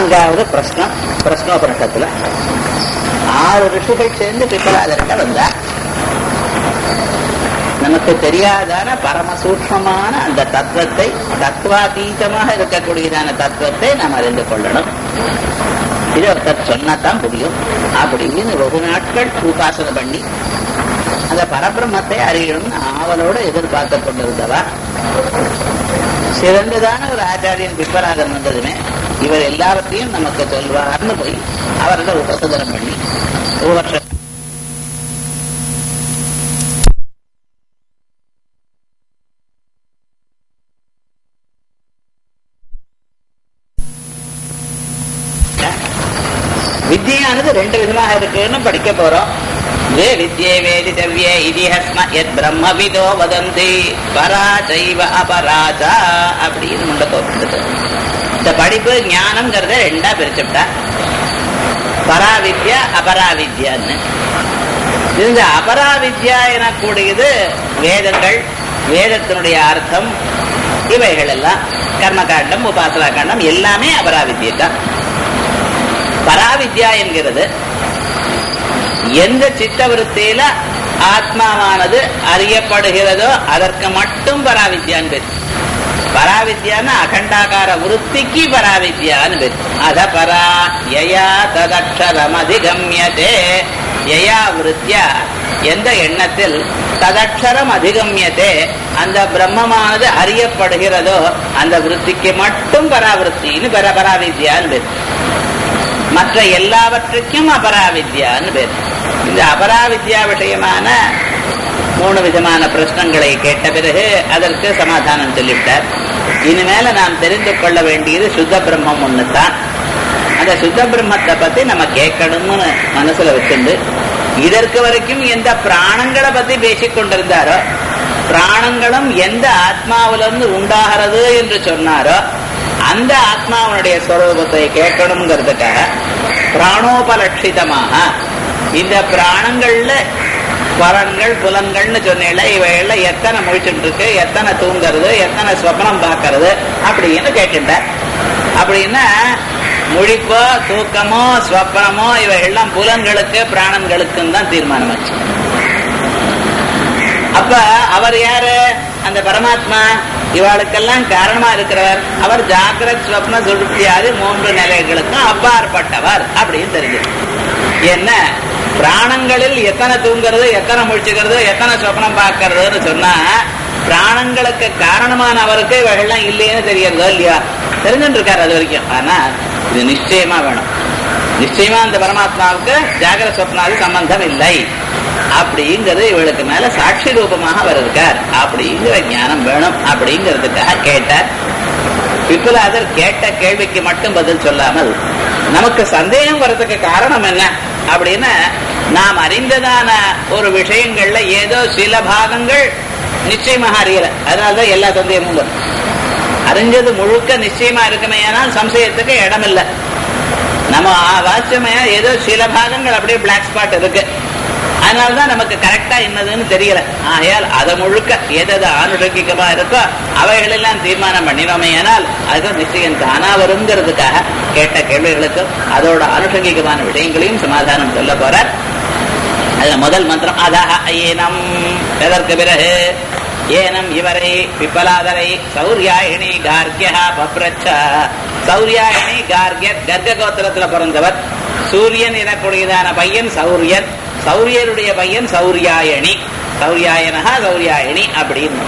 நான்காவது பிரஸ்னம் பிரஸ்னோபனிஷத்துல ஆறு ரிஷிகள் சேர்ந்து பிப்பலாதர்கிட்ட வந்தா நமக்கு தெரியாதான பரம சூக்மமான அந்த தத்துவத்தை தத்துவாதீதமாக இருக்கக்கூடியதான தத்துவத்தை நாம் அறிந்து கொள்ளணும் இது ஒருத்தர் சொன்னாதான் புரியும் அப்படின்னு வெகு நாட்கள் உபாசனை பண்ணி அந்த பரபிரம்மத்தை அறியணும்னு ஆவலோடு எதிர்பார்த்து கொண்டிருந்தவா சிறந்ததான ஒரு ஆச்சாரியன் பிப்பராதன் வந்ததுமே இவர் எல்லாவற்றையும் நமக்கு சொல்வார்னு போய் அவர்களை உபசதனம் பண்ணி ஒரு வருஷம் வித்தியானது ரெண்டு விதமாக இருக்குன்னு படிக்க போறோம் வே வித்யே வேதிதவ்யே இதிஹஸ்ம எத் பிரம்மவிதோ வதந்தி பராஜைவ அபராஜா அப்படின்னு முண்டக்கோ இருந்தது இந்த படிப்பு ஞானம்ங்கிறத ரெண்டா பிரிச்சுட்டா பராவித்யா அபராவித்யான்னு இந்த அபராவித்யா எனக்கூடியது வேதங்கள் வேதத்தினுடைய அர்த்தம் இவைகள் எல்லாம் கர்மகாண்டம் உபாசனா காண்டம் எல்லாமே அபராவித்யை தான் பராவித்யா என்கிறது எந்த சித்தவருத்தியில ஆத்மாவானது அறியப்படுகிறதோ அதற்கு மட்டும் பராவித்யான்னு பேர் பராவித்யான்னு அகண்டாகார விருத்திக்கு பராவித்யான்னு பேர் அத பரா யயா ததக்ஷரம் அதிகமியதே யயா விருத்தியா எந்த எண்ணத்தில் ததக்ஷரம் அதிகமியதே அந்த பிரம்மமானது அறியப்படுகிறதோ அந்த விருத்திக்கு மட்டும் பராவிருத்தின்னு பர பராவித்யான்னு பேர் மற்ற எல்லாவற்றுக்கும் அபராவித்யான்னு பேர் இந்த அபராவித்யா விஷயமான மூணு விதமான பிரச்சனைகளை கேட்ட பிறகு அதற்கு சமாதானம் சொல்லிவிட்டார் இனிமேல நாம் தெரிந்து கொள்ள வேண்டியது சுத்த பிரம்மம் ஒண்ணு தான் அந்த சுத்த பிரம்மத்தை பத்தி நம்ம கேட்கணும்னு மனசுல வச்சிருந்து இதற்கு வரைக்கும் எந்த பிராணங்களை பத்தி பேசிக் கொண்டிருந்தாரோ பிராணங்களும் எந்த ஆத்மாவிலிருந்து உண்டாகிறது என்று சொன்னாரோ அந்த ஆத்மாவனுடைய ஸ்வரூபத்தை கேட்கணுங்கிறதுக்காக பிராணோபலட்சிதமாக இந்த பிராணங்கள்ல பலன்கள் புலன்கள்னு சொன்னேல இவைகள்ல எத்தனை முழிச்சுட்டு இருக்கு எத்தனை தூங்குறது எத்தனை சொப்னம் பார்க்கறது அப்படின்னு கேட்டுட்டார் அப்படின்னா முழிப்போ தூக்கமோ ஸ்வப்னமோ இவைகள்லாம் புலன்களுக்கு பிராணன்களுக்கும் தான் தீர்மானமாச்சு அப்ப அவர் யாரு அந்த பரமாத்மா இவாளுக்கெல்லாம் காரணமா இருக்கிறவர் அவர் ஜாகிரத் ஸ்வப்ன சுழுப்பியாதி மூன்று நிலைகளுக்கும் அப்பாற்பட்டவர் அப்படின்னு தெரிஞ்சு என்ன பிராணங்களில் எத்தனை தூங்குறது எத்தனை முழிச்சுக்கிறது எத்தனை சொப்னம் பார்க்கறதுன்னு சொன்னா பிராணங்களுக்கு காரணமான அவருக்கு இவைகள்லாம் இல்லைன்னு தெரியறதோ இல்லையா தெரிஞ்சுட்டு இருக்காரு அது வரைக்கும் ஆனா இது நிச்சயமா வேணும் நிச்சயமா அந்த பரமாத்மாவுக்கு ஜாகிர சொப்னாது சம்பந்தம் இல்லை அப்படிங்கிறது இவளுக்கு மேல சாட்சி ரூபமாக அவர் இருக்கார் அப்படிங்கிற ஞானம் வேணும் அப்படிங்கிறதுக்காக கேட்டார் பிப்புலாதர் கேட்ட கேள்விக்கு மட்டும் பதில் சொல்லாமல் நமக்கு சந்தேகம் வர்றதுக்கு காரணம் என்ன அப்படின்னா நாம் அறிந்ததான ஒரு விஷயங்கள்ல ஏதோ சில பாகங்கள் நிச்சயமாக அறியல அதனாலதான் எல்லா சந்தேகமும் வரும் அறிஞ்சது முழுக்க நிச்சயமா இருக்குமே ஆனால் சம்சயத்துக்கு இடம் இல்லை நம்ம வாசியமையா ஏதோ சில பாகங்கள் அப்படியே பிளாக் ஸ்பாட் இருக்கு அதனாலதான் நமக்கு கரெக்டா என்னதுன்னு தெரியல ஆகையால் அதை முழுக்க எதது ஆனுஷங்கிகமா இருக்கோ அவைகளெல்லாம் தீர்மானம் பண்ணினோமே ஆனால் அதுக்கு நிச்சயம் தானா வருங்கிறதுக்காக கேட்ட கேள்விகளுக்கும் அதோட அனுஷங்கிகமான விஷயங்களையும் சமாதானம் சொல்ல போறார் அதுல முதல் மந்திரம் அதாக ஏனம் எதற்கு பிறகு ஏனம் இவரை பிப்பலாதரை சௌரியாயினி கார்கியா பப்ரச்ச சௌரியாயினி கார்கியர் கர்க்க கோத்திரத்துல பிறந்தவர் சூரியன் எனக்கூடியதான பையன் சௌரியன் சௌரியருடைய பையன் சௌரியாயணி சௌரியாயனஹா சௌரியாயணி அப்படின்னு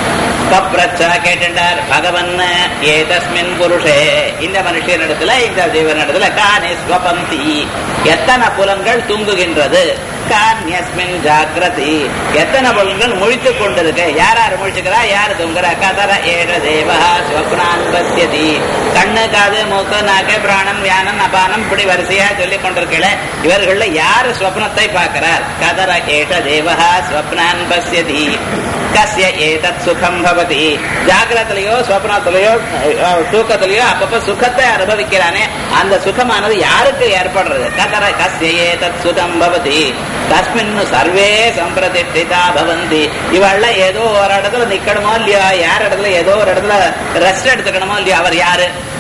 பப்ரச்ச கேட்டார் பகவன் ஏதஸ்மின் புருஷே இந்த மனுஷனிடத்துல இந்த ஜீவனிடத்துல கானே ஸ்வபந்தி எத்தனை புலன்கள் தூங்குகின்றது கான்யஸ்மின் ஜாகிரதி எத்தனை புலன்கள் முழித்துக் கொண்டிருக்கு யார் யார் முழிச்சுக்கிறா யார் தூங்குறா கதர ஏழ தேவா ஸ்வப்னான் பசியதி கண்ணு காது மூக்கு நாக்கு பிராணம் வியானம் அபானம் இப்படி வரிசையா சொல்லிக் கொண்டிருக்கல இவர்கள்ல யார் ஸ்வப்னத்தை பார்க்கிறார் கதர ஏஷ தேவா ஸ்வப்னான் பசியதி கஸ்ய ஏதத் சுகம் பவதி ஜாகிரத்திலேயோ ஸ்வப்னத்திலேயோ தூக்கத்திலேயோ அப்பப்ப சுகத்தை அனுபவிக்கிறானே அந்த சுகமானது யாருக்கு ஏற்படுறது கதர கஸ்ய ஏதத் சுகம் பவதி தஸ்மின் சர்வே சம்பிரதிஷ்டிதா பவந்தி இவள்ல ஏதோ ஒரு இடத்துல நிக்கணுமோ இல்லையா யார் இடத்துல ஏதோ ஒரு இடத்துல ரெஸ்ட் எடுத்துக்கணுமோ இல்லையா அவர் யாரு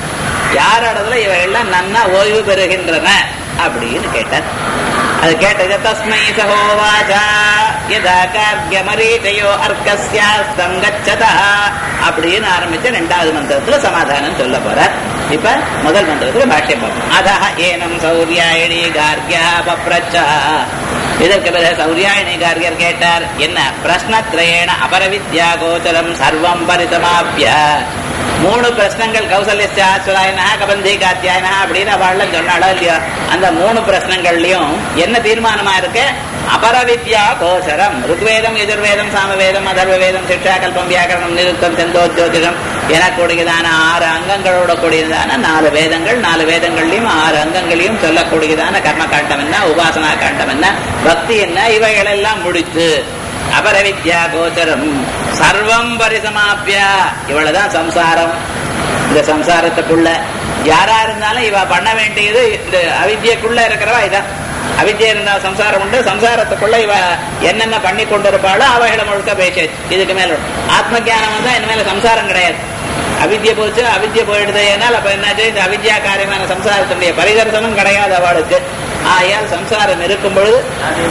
யார் இடத்துல இவைகள்லாம் நன்னா ஓய்வு பெறுகின்றன அப்படின்னு கேட்டார் அது கேட்டது தஸ்மை சகோவாச்சா யதா கார்கியமரீச்சயோ அர்க்கஸ்யாஸ்தம் கச்சதா அப்படின்னு ஆரம்பிச்சு ரெண்டாவது மந்திரத்துல சமாதானம் சொல்ல போறார் இப்ப முதல் மந்திரத்துல பாஷ்யம் பார்ப்போம் அதஹ ஏனம் சௌரியாயணி கார்கியா பப்ரச்சா இதற்கு பிறகு சௌரியாயணி கார்கியர் கேட்டார் என்ன பிரஸ்னத்ரயேண அபரவித்யா கோச்சரம் சர்வம் பரிசமாப்பிய மூணு பிரச்சனங்கள் கௌசல்யாஸ்வராயனா கபந்தி காத்தியாயனா அப்படின்னு அவள்லாம் சொன்னாலோ இல்லையோ அந்த மூணு பிரச்சனங்கள்லயும் என்ன தீர்மானமா இருக்கு அபரவித்யா கோச்சரம் ருக்வேதம் எதிர்வேதம் சாமவேதம் அதர்வ வேதம் சிக்ஷா கல்பம் வியாக்கரணம் நிருத்தம் செந்தோத்தியோதிகம் எனக்கூடியதான ஆறு அங்கங்களோட கூடியதான நாலு வேதங்கள் நாலு வேதங்கள்லயும் ஆறு அங்கங்களையும் சொல்லக்கூடியதான கர்ம காண்டம் என்ன உபாசனா காண்டம் என்ன பக்தி என்ன இவைகளெல்லாம் முடித்து அபரவித்யா கோச்சரம் சர்வம் பரிசமாப்பிய இவ்வளவுதான் சம்சாரம் இந்த சம்சாரத்துக்குள்ள யாரா இருந்தாலும் இவ பண்ண வேண்டியது இந்த அவித்யக்குள்ள இருக்கிறவா இதான் அவித்யா இருந்தா சம்சாரம் உண்டு சம்சாரத்துக்குள்ள இவ என்னென்ன பண்ணி கொண்டிருப்பாளோ அவைகளை முழுக்க பேசாச்சு இதுக்கு மேல ஆத்ம ஜானம் வந்தா இனிமேல சம்சாரம் கிடையாது அவித்ய போச்சு அவித்ய போயிடுது ஏனால் அப்ப என்னாச்சு இந்த அவித்யா காரியமான சம்சாரத்தினுடைய பரிதர்சனம் கிடையாது அவளுக்கு ஆயால் சம்சாரம் இருக்கும் பொழுது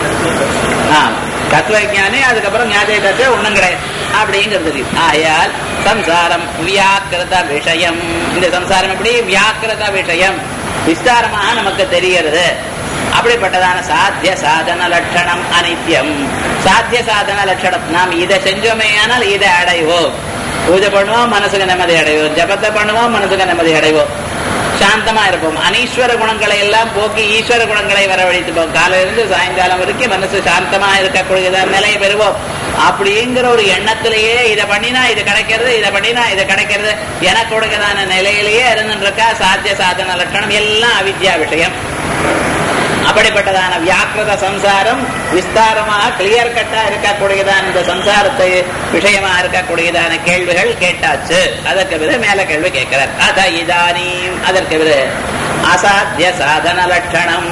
ஆமா தத்துவ ஞானி அதுக்கப்புறம் ஞாபக தத்துவ ஒண்ணும் கிடையாது அப்படிங்கிறது தெரியும் ஆயால் சம்சாரம் வியாக்கிருத விஷயம் இந்த சம்சாரம் எப்படி வியாக்கிருத விஷயம் விஸ்தாரமாக நமக்கு தெரிகிறது அப்படிப்பட்டதான சாத்திய சாதன லட்சணம் அனித்யம் சாத்திய சாதன லட்சணம் நாம் இதை செஞ்சோமே ஆனால் இதை அடைவோம் பூஜை பண்ணுவோம் மனசுக்கு நிம்மதி அடைவோம் ஜபத்தை பண்ணுவோம் மனசுக்கு நிம்மதி அடைவோம் சாந்தமா இருப்போம் அனீஸ்வர குணங்களை எல்லாம் போக்கி ஈஸ்வர குணங்களை வரவழைத்துப்போம் காலையிலிருந்து சாயங்காலம் வரைக்கும் மனசு சாந்தமா இருக்கக்கூடியதான நிலையை பெறுவோம் அப்படிங்கிற ஒரு எண்ணத்திலேயே இதை பண்ணினா இது கிடைக்கிறது இதை பண்ணினா இது கிடைக்கிறது எனக்கு கொடுக்கதான நிலையிலேயே இருந்துருக்கா சாத்திய சாதன லட்சணம் எல்லாம் அவித்யா விஷயம் அப்படிப்பட்டதான வியாக்கிரத சம்சாரம் விஸ்தாரமாக கிளியர் கட்டா இருக்கக்கூடியதான இந்த சம்சாரத்தை விஷயமா இருக்கக்கூடியதான கேள்விகள் கேட்டாச்சு அதற்கு பிறகு மேல கேள்வி கேட்கிறார் அத இதானீம் அதற்கு பிறகு அசாத்திய சாதன லட்சணம்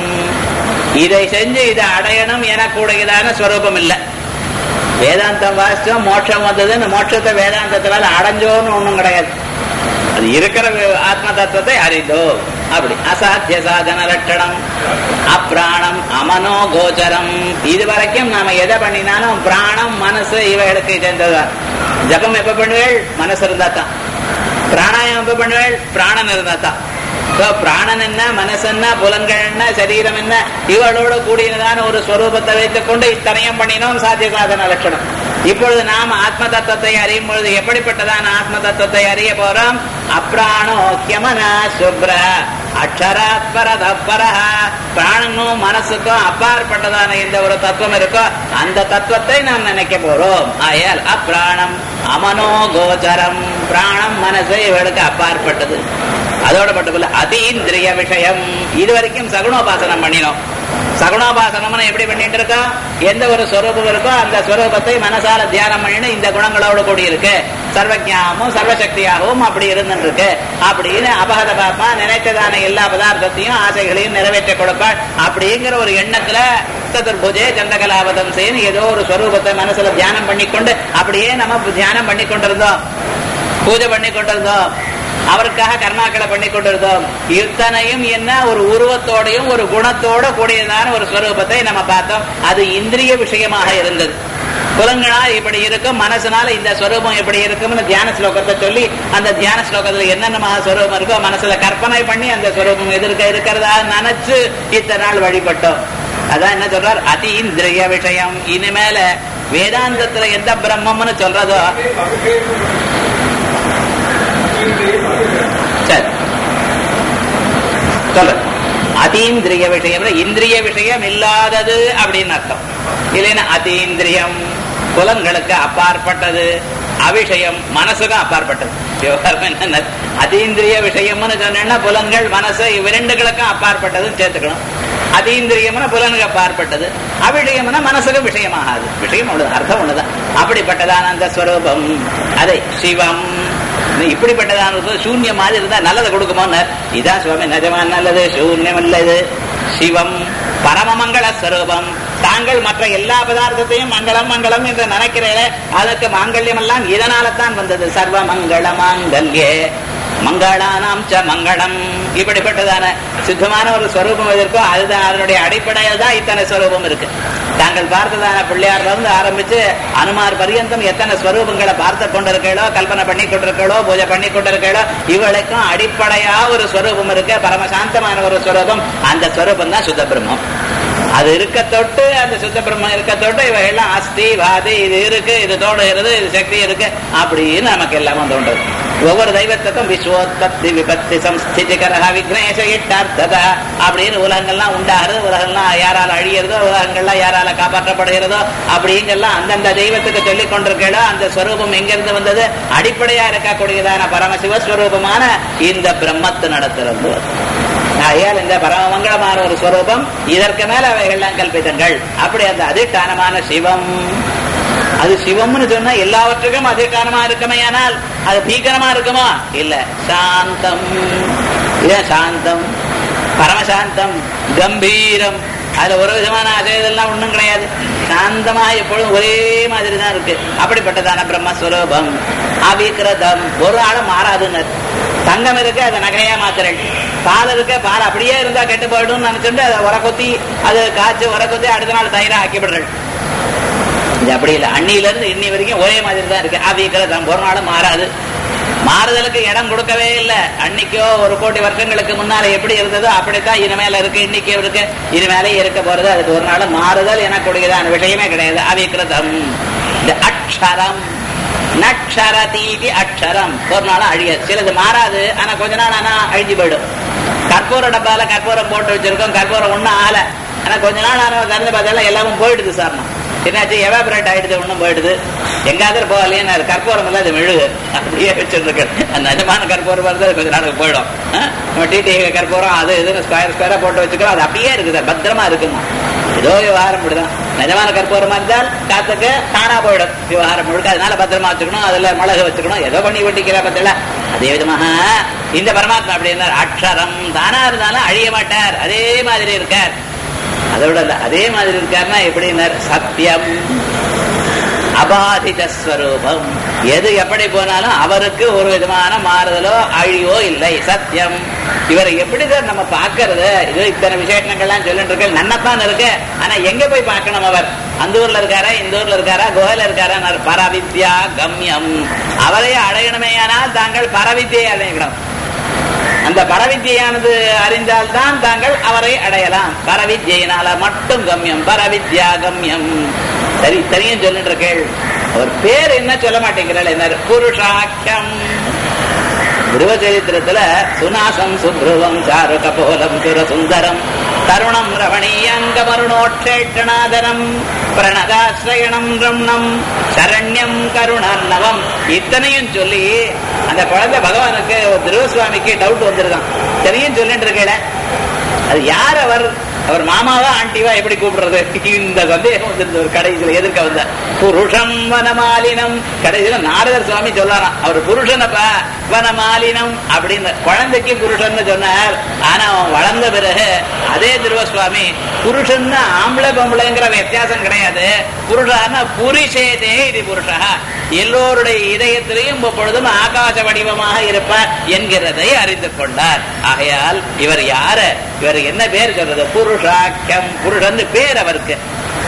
இதை செஞ்சு இதை அடையணும் எனக்கூடியதான ஸ்வரூபம் இல்லை வேதாந்தம் வாசிச்சோம் மோட்சம் வந்ததுன்னு மோட்சத்தை வேதாந்தத்தினால அடைஞ்சோன்னு ஒண்ணும் கிடையாது அது இருக்கிற ஆத்ம தத்துவத்தை அறிந்தோ அப்படி அசாத்திய சாதன லட்சணம் அப்பிராணம் அமனோ கோச்சரம் இது வரைக்கும் நாம எதை பண்ணினாலும் பிராணம் மனசு இவைகளுக்கு சேர்ந்ததுதான் ஜபம் எப்ப பண்ணுவேள் மனசு இருந்தா தான் பிராணாயம் எப்ப பண்ணுவேள் பிராணன் இருந்தா தான் பிராணன் என்ன மனசு என்ன புலன்கள் என்ன சரீரம் என்ன இவளோட கூடியதான ஒரு ஸ்வரூபத்தை வைத்துக் கொண்டு இத்தனையும் பண்ணினோம் சாத்திய சாதன லட்சணம் இப்பொழுது நாம் ஆத்ம தத்துவத்தை அறியும் பொழுது எப்படிப்பட்டதான ஆத்ம தத்துவத்தை அறிய போறோம் அப்ராணோ ஹியமனா சுப்ர அக்ஷராத்பர தப்பரா பிராணனும் மனசுக்கும் அப்பாற்பட்டதான இந்த ஒரு தத்துவம் இருக்கோ அந்த தத்துவத்தை நாம் நினைக்க போறோம் ஆயால் அப்பிராணம் அமனோ கோச்சரம் பிராணம் மனசு இவளுக்கு அப்பாற்பட்டது அதோட மட்டுமல்ல அதீந்திரிய விஷயம் இதுவரைக்கும் சகுணோபாசனம் பண்ணினோம் சகுணோபாசனம்னு எப்படி பண்ணிட்டு இருக்கோம் எந்த ஒரு ஸ்வரூபம் இருக்கோ அந்த ஸ்வரூபத்தை மனசால தியானம் பண்ணிட்டு இந்த குணங்களோடு கூடி இருக்கு சர்வஜாமும் சர்வசக்தியாகவும் அப்படி இருந்துட்டு இருக்கு அப்படின்னு அபகத பாப்பா நினைத்ததான எல்லா பதார்த்தத்தையும் ஆசைகளையும் நிறைவேற்ற கொடுப்பாள் அப்படிங்கிற ஒரு எண்ணத்துல சதுர்புஜே சந்திரகலாபதம் செய்யணும் ஏதோ ஒரு ஸ்வரூபத்தை மனசுல தியானம் பண்ணிக்கொண்டு அப்படியே நம்ம தியானம் பண்ணி கொண்டிருந்தோம் பூஜை பண்ணி கொண்டிருந்தோம் அவருக்காக கர்மாக்களை பண்ணி கொண்டிருந்தோம் இத்தனையும் என்ன ஒரு உருவத்தோடையும் ஒரு குணத்தோட கூடியதான ஒரு ஸ்வரூபத்தை நம்ம பார்த்தோம் அது இந்திரிய விஷயமாக இருந்தது புலங்களால் இப்படி இருக்கும் மனசுனால இந்த ஸ்வரூபம் எப்படி இருக்கும்னு தியான ஸ்லோகத்தை சொல்லி அந்த தியான ஸ்லோகத்துல என்னென்ன ஸ்வரூபம் இருக்கோ மனசுல கற்பனை பண்ணி அந்த ஸ்வரூபம் எதிர்க்க இருக்கிறதா நினைச்சு இத்தனை நாள் வழிபட்டோம் அதான் என்ன சொல்றார் அதி இந்திரிய விஷயம் இனிமேல வேதாந்தத்துல எந்த பிரம்மம்னு சொல்றதோ சரி சொல்ற அதீந்திரிய விஷயம் இந்திரிய விஷயம் இல்லாதது அப்படின்னு அர்த்தம் இல்லைன்னா அதீந்திரியம் புலன்களுக்கு அப்பாற்பட்டது அவிஷயம் மனசுக்கும் அப்பாற்பட்டது விவகாரம் என்ன அதீந்திரிய விஷயம்னு சொன்னா புலன்கள் மனசு இவ்விரண்டுகளுக்கும் அப்பாற்பட்டதுன்னு சேர்த்துக்கணும் அதீந்திரியம்னா புலனுக்கு அப்பாற்பட்டது அவிஷயம்னா மனசுக்கு விஷயமாகாது விஷயம் ஒண்ணு அர்த்தம் ஒண்ணுதான் அப்படிப்பட்டதான அந்த ஸ்வரூபம் அதை சிவம் இப்படிப்பட்டதான சூன்யம் மாதிரி இருந்தா நல்லதை கொடுக்குமோன்னு இதான் சுவாமி நிஜமா நல்லது சூன்யம் அல்லது சிவம் பரமமங்கள ஸ்வரூபம் தாங்கள் மற்ற எல்லா பதார்த்தத்தையும் மங்களம் மங்களம் என்று நினைக்கிறேன் அதற்கு மாங்கல்யம் எல்லாம் இதனால தான் வந்தது சர்வ மங்கள மாங்கல்யே மங்களானாம் ச மங்களம் இப்படிப்பட்டதான சித்தமான ஒரு ஸ்வரூபம் எதற்கோ அதுதான் அதனுடைய அடிப்படையில் தான் இத்தனை ஸ்வரூபம் இருக்கு தாங்கள் பார்த்ததான பிள்ளையார்ல இருந்து ஆரம்பிச்சு அனுமார் பரியந்தம் எத்தனை ஸ்வரூபங்களை பார்த்து கொண்டிருக்கீளோ கல்பனை பண்ணி கொண்டிருக்கீளோ பூஜை பண்ணி கொண்டிருக்கீளோ இவளுக்கும் அடிப்படையா ஒரு ஸ்வரூபம் இருக்கு பரமசாந்தமான ஒரு ஸ்வரூபம் அந்த ஸ்வரூபம் தான் சுத்த பிரம்மம் அது இருக்க தொட்டு அந்த சுத்த பிரம்மம் இருக்க தொட்டு இவையெல்லாம் அஸ்தி வாதி இது இருக்கு இது தோடுகிறது இது சக்தி இருக்கு அப்படின்னு நமக்கு எல்லாம் தோன்றது ஒவ்வொரு தெய்வத்துக்கும் விஸ்வோத்பத்தி விபத்தி சம்ஸ்திதிகரக விக்னேஷ இட்டார்த்தத அப்படின்னு உலகங்கள்லாம் உண்டாகிறது உலகம்லாம் யாரால அழியிறதோ உலகங்கள்லாம் யாரால காப்பாற்றப்படுகிறதோ அப்படிங்கெல்லாம் அந்தந்த தெய்வத்துக்கு சொல்லிக் கொண்டிருக்கோ அந்த ஸ்வரூபம் எங்கிருந்து வந்தது அடிப்படையா இருக்கக்கூடியதான பரமசிவஸ்வரூபமான இந்த பிரம்மத்து நடத்துறது ஆகையால் இந்த பரமமங்களமான ஒரு ஸ்வரூபம் இதற்கு மேல அவைகள்லாம் கல்பித்தங்கள் அப்படி அந்த அதிஷ்டானமான சிவம் அது சிவம்னு சொன்னா எல்லாவற்றுக்கும் அதிகாரமா இருக்குமே ஆனால் அது பீக்கரமா இருக்குமா இல்ல சாந்தம் இதான் சாந்தம் பரமசாந்தம் கம்பீரம் அதுல ஒரு விதமான அசைதெல்லாம் ஒண்ணும் கிடையாது சாந்தமா எப்பொழுதும் ஒரே மாதிரி தான் இருக்கு அப்படிப்பட்டதான பிரம்மஸ்வரூபம் அவிகிரதம் ஒரு ஆளும் மாறாதுன்னு தங்கம் இருக்கு அதை நகையா மாத்துறேன் பால் இருக்கு பால் அப்படியே இருந்தா கெட்டு போயிடும் நினைச்சுட்டு அதை உரக்கொத்தி அது காய்ச்சி உரக்கொத்தி அடுத்த நாள் தயிரா ஆக்கிவிடுறேன் இது அப்படி இல்லை அன்னியில இருந்து இன்னி வரைக்கும் ஒரே மாதிரி தான் இருக்கு அவிகிரதம் ஒரு நாளும் மாறாது மாறுதலுக்கு இடம் கொடுக்கவே இல்லை அன்னைக்கோ ஒரு கோடி வருஷங்களுக்கு முன்னால எப்படி இருந்ததோ அப்படித்தான் இனிமேல இருக்கு இன்னைக்கு இருக்கு இனிமேலே இருக்க போறது அதுக்கு ஒரு நாள் மாறுதல் எனக்கூடியதான விஷயமே கிடையாது அவிகிருதம் இந்த அக்ஷரம் நக்ஷரதீதி அக்ஷரம் ஒரு நாள் அழிய சிலது மாறாது ஆனா கொஞ்ச நாள் ஆனா அழிஞ்சு போயிடும் கற்பூர டப்பால கற்பூரம் போட்டு வச்சிருக்கோம் கற்பூரம் ஒண்ணும் ஆகல ஆனா கொஞ்ச நாள் ஆனா திறந்து பார்த்தாலும் எல்லாமும் போயிடுது சார் என்னாச்சு எவாபரேட் ஆயிடுது ஒண்ணும் போயிடுது எங்காவது போகலையே நான் கற்பூரம் எல்லாம் அது மெழுகு அப்படியே வச்சிருக்கேன் அந்த நிஜமான கற்பூரம் வருது அது கொஞ்ச நாளுக்கு போயிடும் நம்ம டிடி கற்பூரம் அது இதுன்னு ஸ்கொயர் ஸ்கொயரா போட்டு வச்சுக்கிறோம் அது அப்படியே இருக்குது பத்திரமா இருக்குமா ஏதோ விவகாரம் இப்படிதான் நிஜமான கற்பூரமா இருந்தால் காத்துக்கு தானா போயிடும் விவகாரம் முழுக்க அதனால பத்திரமா வச்சுக்கணும் அதுல மிளகு வச்சுக்கணும் ஏதோ பண்ணி வெட்டிக்கிற பத்தில அதே விதமாக இந்த பரமாத்மா அப்படி இருந்தார் அக்ஷரம் தானா இருந்தாலும் அழிய மாட்டார் அதே மாதிரி இருக்கார் அதோட அதே மாதிரி இருக்காருன்னா எப்படின்னார் சத்தியம் அபாதித ஸ்வரூபம் எது எப்படி போனாலும் அவருக்கு ஒரு விதமான மாறுதலோ அழிவோ இல்லை சத்தியம் இவரை எப்படி சார் நம்ம பார்க்கறது இது இத்தனை விசேஷங்கள்லாம் சொல்லிட்டு இருக்க நன்னத்தான் இருக்கு ஆனா எங்க போய் பார்க்கணும் அவர் அந்த ஊர்ல இருக்காரா இந்த ஊர்ல இருக்காரா கோயில இருக்காரா பரவித்யா கம்யம் அவரையே அடையணுமே ஆனால் தாங்கள் பரவித்தியை அடையணும் அந்த பரவித்தியானது அறிந்தால்தான் தாங்கள் அவரை அடையலாம் பரவித்யினால மட்டும் கம்யம் பரவித்யா கம்யம் சரி சரியும் சொல்லிட்டு இருக்கேள் அவர் பேர் என்ன சொல்ல மாட்டேங்கிறாள் என்ன புருஷாக்கியம் திருவச்சரித்திரத்துல சுனாசம் சுப்ருவம் சாரு கபோலம் சுர சுந்தரம் தருணம் ரமணீயங்க மருணோட்சேட்டனாதரம் பிரணதாசிரயணம் ரம்ணம் சரண்யம் கருணார்ணவம் இத்தனையும் சொல்லி அந்த குழந்தை பகவானுக்கு திருவசுவாமிக்கு டவுட் வந்திருக்கான் சரியும் சொல்லிட்டு இருக்கேன் அது யார் அவர் அவர் மாமாவா ஆண்டிவா எப்படி கூப்பிடுறது இந்த சந்தேகம் வந்திருந்த ஒரு கடைசியில் எதிர்க்க வந்த புருஷம் வனமாலினம் கடைசியில நாரதர் சுவாமி சொல்லாராம் அவர் புருஷனப்பா வனமாலினம் அப்படின்னு குழந்தைக்கு புருஷன் சொன்னார் ஆனா அவன் வளர்ந்த பிறகு அதே திருவசுவாமி புருஷன் ஆம்பளை பொம்பளைங்கிற வித்தியாசம் கிடையாது புருஷான புரிஷேதே இது புருஷா எல்லோருடைய இதயத்திலையும் பொழுதும் ஆகாச வடிவமாக இருப்பார் என்கிறதை அறிந்து கொண்டார் ஆகையால் இவர் யாரு இவர் என்ன பேர் சொல்றது புருஷாக்கியம் புருஷன் பேர் அவருக்கு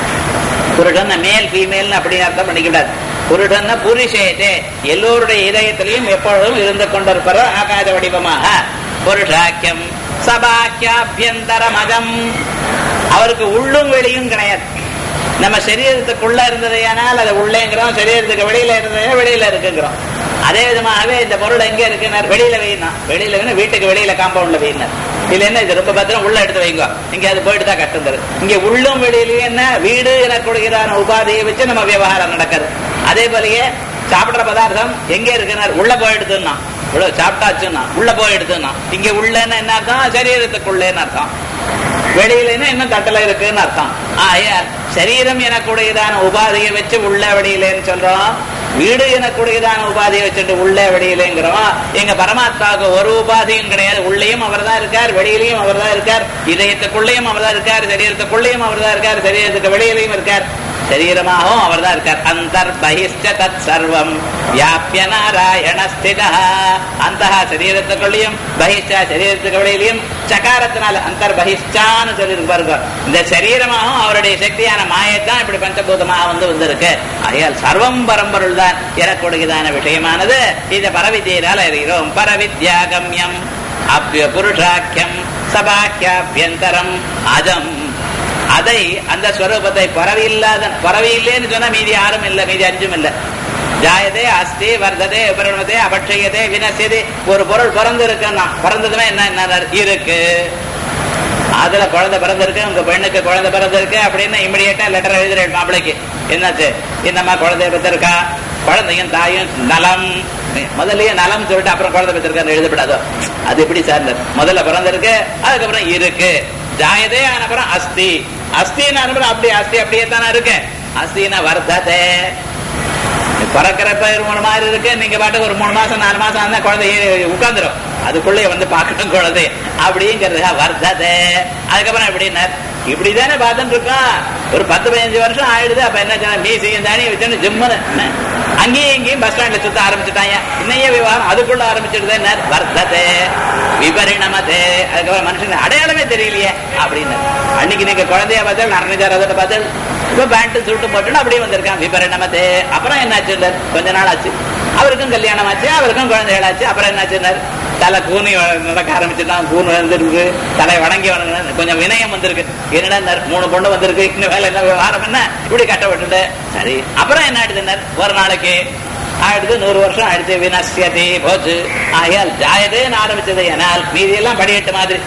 புருஷன் மேல் ஃபீமேல் அப்படி அர்த்தம் பண்ணிக்கூடாது புருஷன் புருஷேதே எல்லோருடைய இதயத்திலையும் எப்பொழுதும் இருந்து கொண்டிருப்பார் ஆகாத வடிவமாக புருஷாக்கியம் சபாக்கியாபியந்தர மதம் அவருக்கு உள்ளும் வெளியும் கிடையாது நம்ம சரீரத்துக்குள்ள இருந்ததையானால் அது உள்ளேங்கிறோம் சரீரத்துக்கு வெளியில இருந்ததே வெளியில இருக்குங்கிறோம் அதே விதமாகவே இந்த பொருள் எங்க இருக்குனார் வெளியில வைனா வெளியில வேணும் வீட்டுக்கு வெளியில காம்பவுண்ட்ல வைனார் இல்ல என்ன இது ரொம்ப பத்திரம் உள்ள எடுத்து வைங்க இங்க அது போயிட்டு தான் கஷ்டம் தரும் இங்க உள்ளும் வெளியிலயும் என்ன வீடு எனக்கூடியதான உபாதியை வச்சு நம்ம விவகாரம் நடக்குது அதே போலயே சாப்பிடுற பதார்த்தம் எங்க இருக்குனார் உள்ள போய் எடுத்துன்னா இவ்வளவு சாப்பிட்டாச்சுன்னா உள்ள போய் எடுத்துன்னா இங்க உள்ளன்னு என்ன அர்த்தம் சரீரத்துக்குள்ளேன்னு அர்த்தம் வெளியில இன்னும் தட்டல இருக்குன்னு அர்த்தம் ஆயா சரீரம் எனக்குடையதான உபாதியை வச்சு உள்ள வெளியிலேன்னு சொல்றோம் வீடு எனக்குடையதான உபாதியை வச்சுட்டு உள்ள வெளியிலேங்கிறோம் எங்க பரமாத்மாவுக்கு ஒரு உபாதியும் கிடையாது உள்ளேயும் அவர் தான் இருக்கார் வெளியிலையும் அவர் தான் இருக்கார் இதயத்துக்குள்ளேயும் அவர் தான் இருக்கார் சரீரத்துக்குள்ளேயும் அவர் தான் இருக்கார் சரீரத்துக்கு வெளியிலையும் இருக்கார் சரீரமாகவும் அவர் தான் இருக்கார் அந்தர் பகிஷ்ட தத் சர்வம் வியாபிய நாராயண ஸ்திதா அந்த சரீரத்துக்குள்ளேயும் பகிஷ்டா சரீரத்துக்கு வெளியிலையும் சகாரத்தினால அந்தர் பகிஷ்டான்னு சொல்லியிருக்கு பாருங்க இந்த சரீரமாகவும் அவருடைய சக்தியான மாயத்தான் இப்படி பஞ்சபூதமாக வந்து வந்திருக்கு ஆகையால் சர்வம் பரம்பொருள் தான் எனக்கூடியதான விஷயமானது இந்த பரவித்தியினால் அறிகிறோம் பரவித்யாகம்யம் அப்ய புருஷாக்கியம் சபாக்கியாபியந்தரம் அதம் அதை அந்த ஸ்வரூபத்தை பரவி இல்லாத பரவி இல்லைன்னு சொன்னா மீதி யாரும் இல்லை மீதி அஞ்சும் இல்லை ஜாயதே அஸ்தி வர்த்ததே உபரணதே அபட்சயதே வினசியதே ஒரு பொருள் பிறந்து இருக்குன்னா பிறந்ததுமே என்ன என்ன இருக்கு அதுல குழந்தை பிறந்திருக்கு உங்க பெண்ணுக்கு குழந்தை பிறந்திருக்கு அப்படின்னு இமிடியேட்டா லெட்டர் எழுதுறேன் மாப்பிளைக்கு என்னாச்சு என்னம்மா குழந்தைய பெற்றிருக்கா குழந்தையும் தாயும் நலம் முதல்லயே நலம் சொல்லிட்டு அப்புறம் குழந்தை பெற்றிருக்கான்னு எழுதப்படாதோ அது எப்படி சார் முதல்ல பிறந்திருக்கு அதுக்கப்புறம் இருக்கு ஜாயதே அப்புறம் அஸ்தி அஸ்தின்னு அனுப்புறம் அப்படி அஸ்தி அப்படியே தானே இருக்கு அஸ்தின வர்த்ததே பிறக்கிறப்ப ஒரு மாதிரி இருக்கு நீங்க பாட்டுக்கு ஒரு மூணு மாசம் நாலு மாசம் ஆனா குழந்தை உட்கார்ந்துரும் அதுக்குள்ளே வந்து பார்க்கணும் குழந்தை அப்படிங்கிறது வர்த்ததே அதுக்கப்புறம் எப்படின்னா இப்படிதானே பார்த்துட்டு இருக்கோம் ஒரு பத்து பதினஞ்சு வருஷம் ஆயிடுது அப்ப என்ன மீசியும் தானே வச்சுன்னு ஜிம்முன்னு அங்கேயும் இங்கேயும் பஸ் ஸ்டாண்ட்ல சுத்த ஆரம்பிச்சுட்டாங்க இன்னைய விவகாரம் அதுக்குள்ள ஆரம்பிச்சிடுது வர்த்ததே விபரிணமதே அதுக்கப்புறம் மனுஷன் அடையாளமே தெரியலையே அப்படின்னு அன்னைக்கு நீங்க குழந்தைய பார்த்தா நடனஜார் அதோட பார்த்து இப்ப பேண்ட் சுட்டு போட்டுன்னு அப்படியே வந்திருக்கான் விபரிணமதே அப்புறம் என்னாச்சு கொஞ்ச நாள் ஆச்சு அவருக்கும் கல்யாணம் ஆச்சு அவருக்கும் குழந்தைகள் ஆச்சு அப்புறம் என்னாச்சு தலை கூனி நடக்க ஆரம்பிச்சுட்டான் கூன் வந்துருக்கு தலை வணங்கி வணங்க கொஞ்சம் வினயம் வந்திருக்கு என்னடா மூணு பொண்ணு வந்திருக்கு இன்னும் வேலை என்ன விவகாரம் என்ன இப்படி கட்டப்பட்டு சரி அப்புறம் என்ன ஆயிடுது ஒரு நாளைக்கு ஆயிடுது நூறு வருஷம் ஆயிடுச்சு வினசியதி போச்சு ஆகையால் ஜாயதேன்னு ஆரம்பிச்சது ஏனால் மீதி எல்லாம் படிக்கட்டு மாதிரி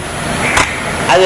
அது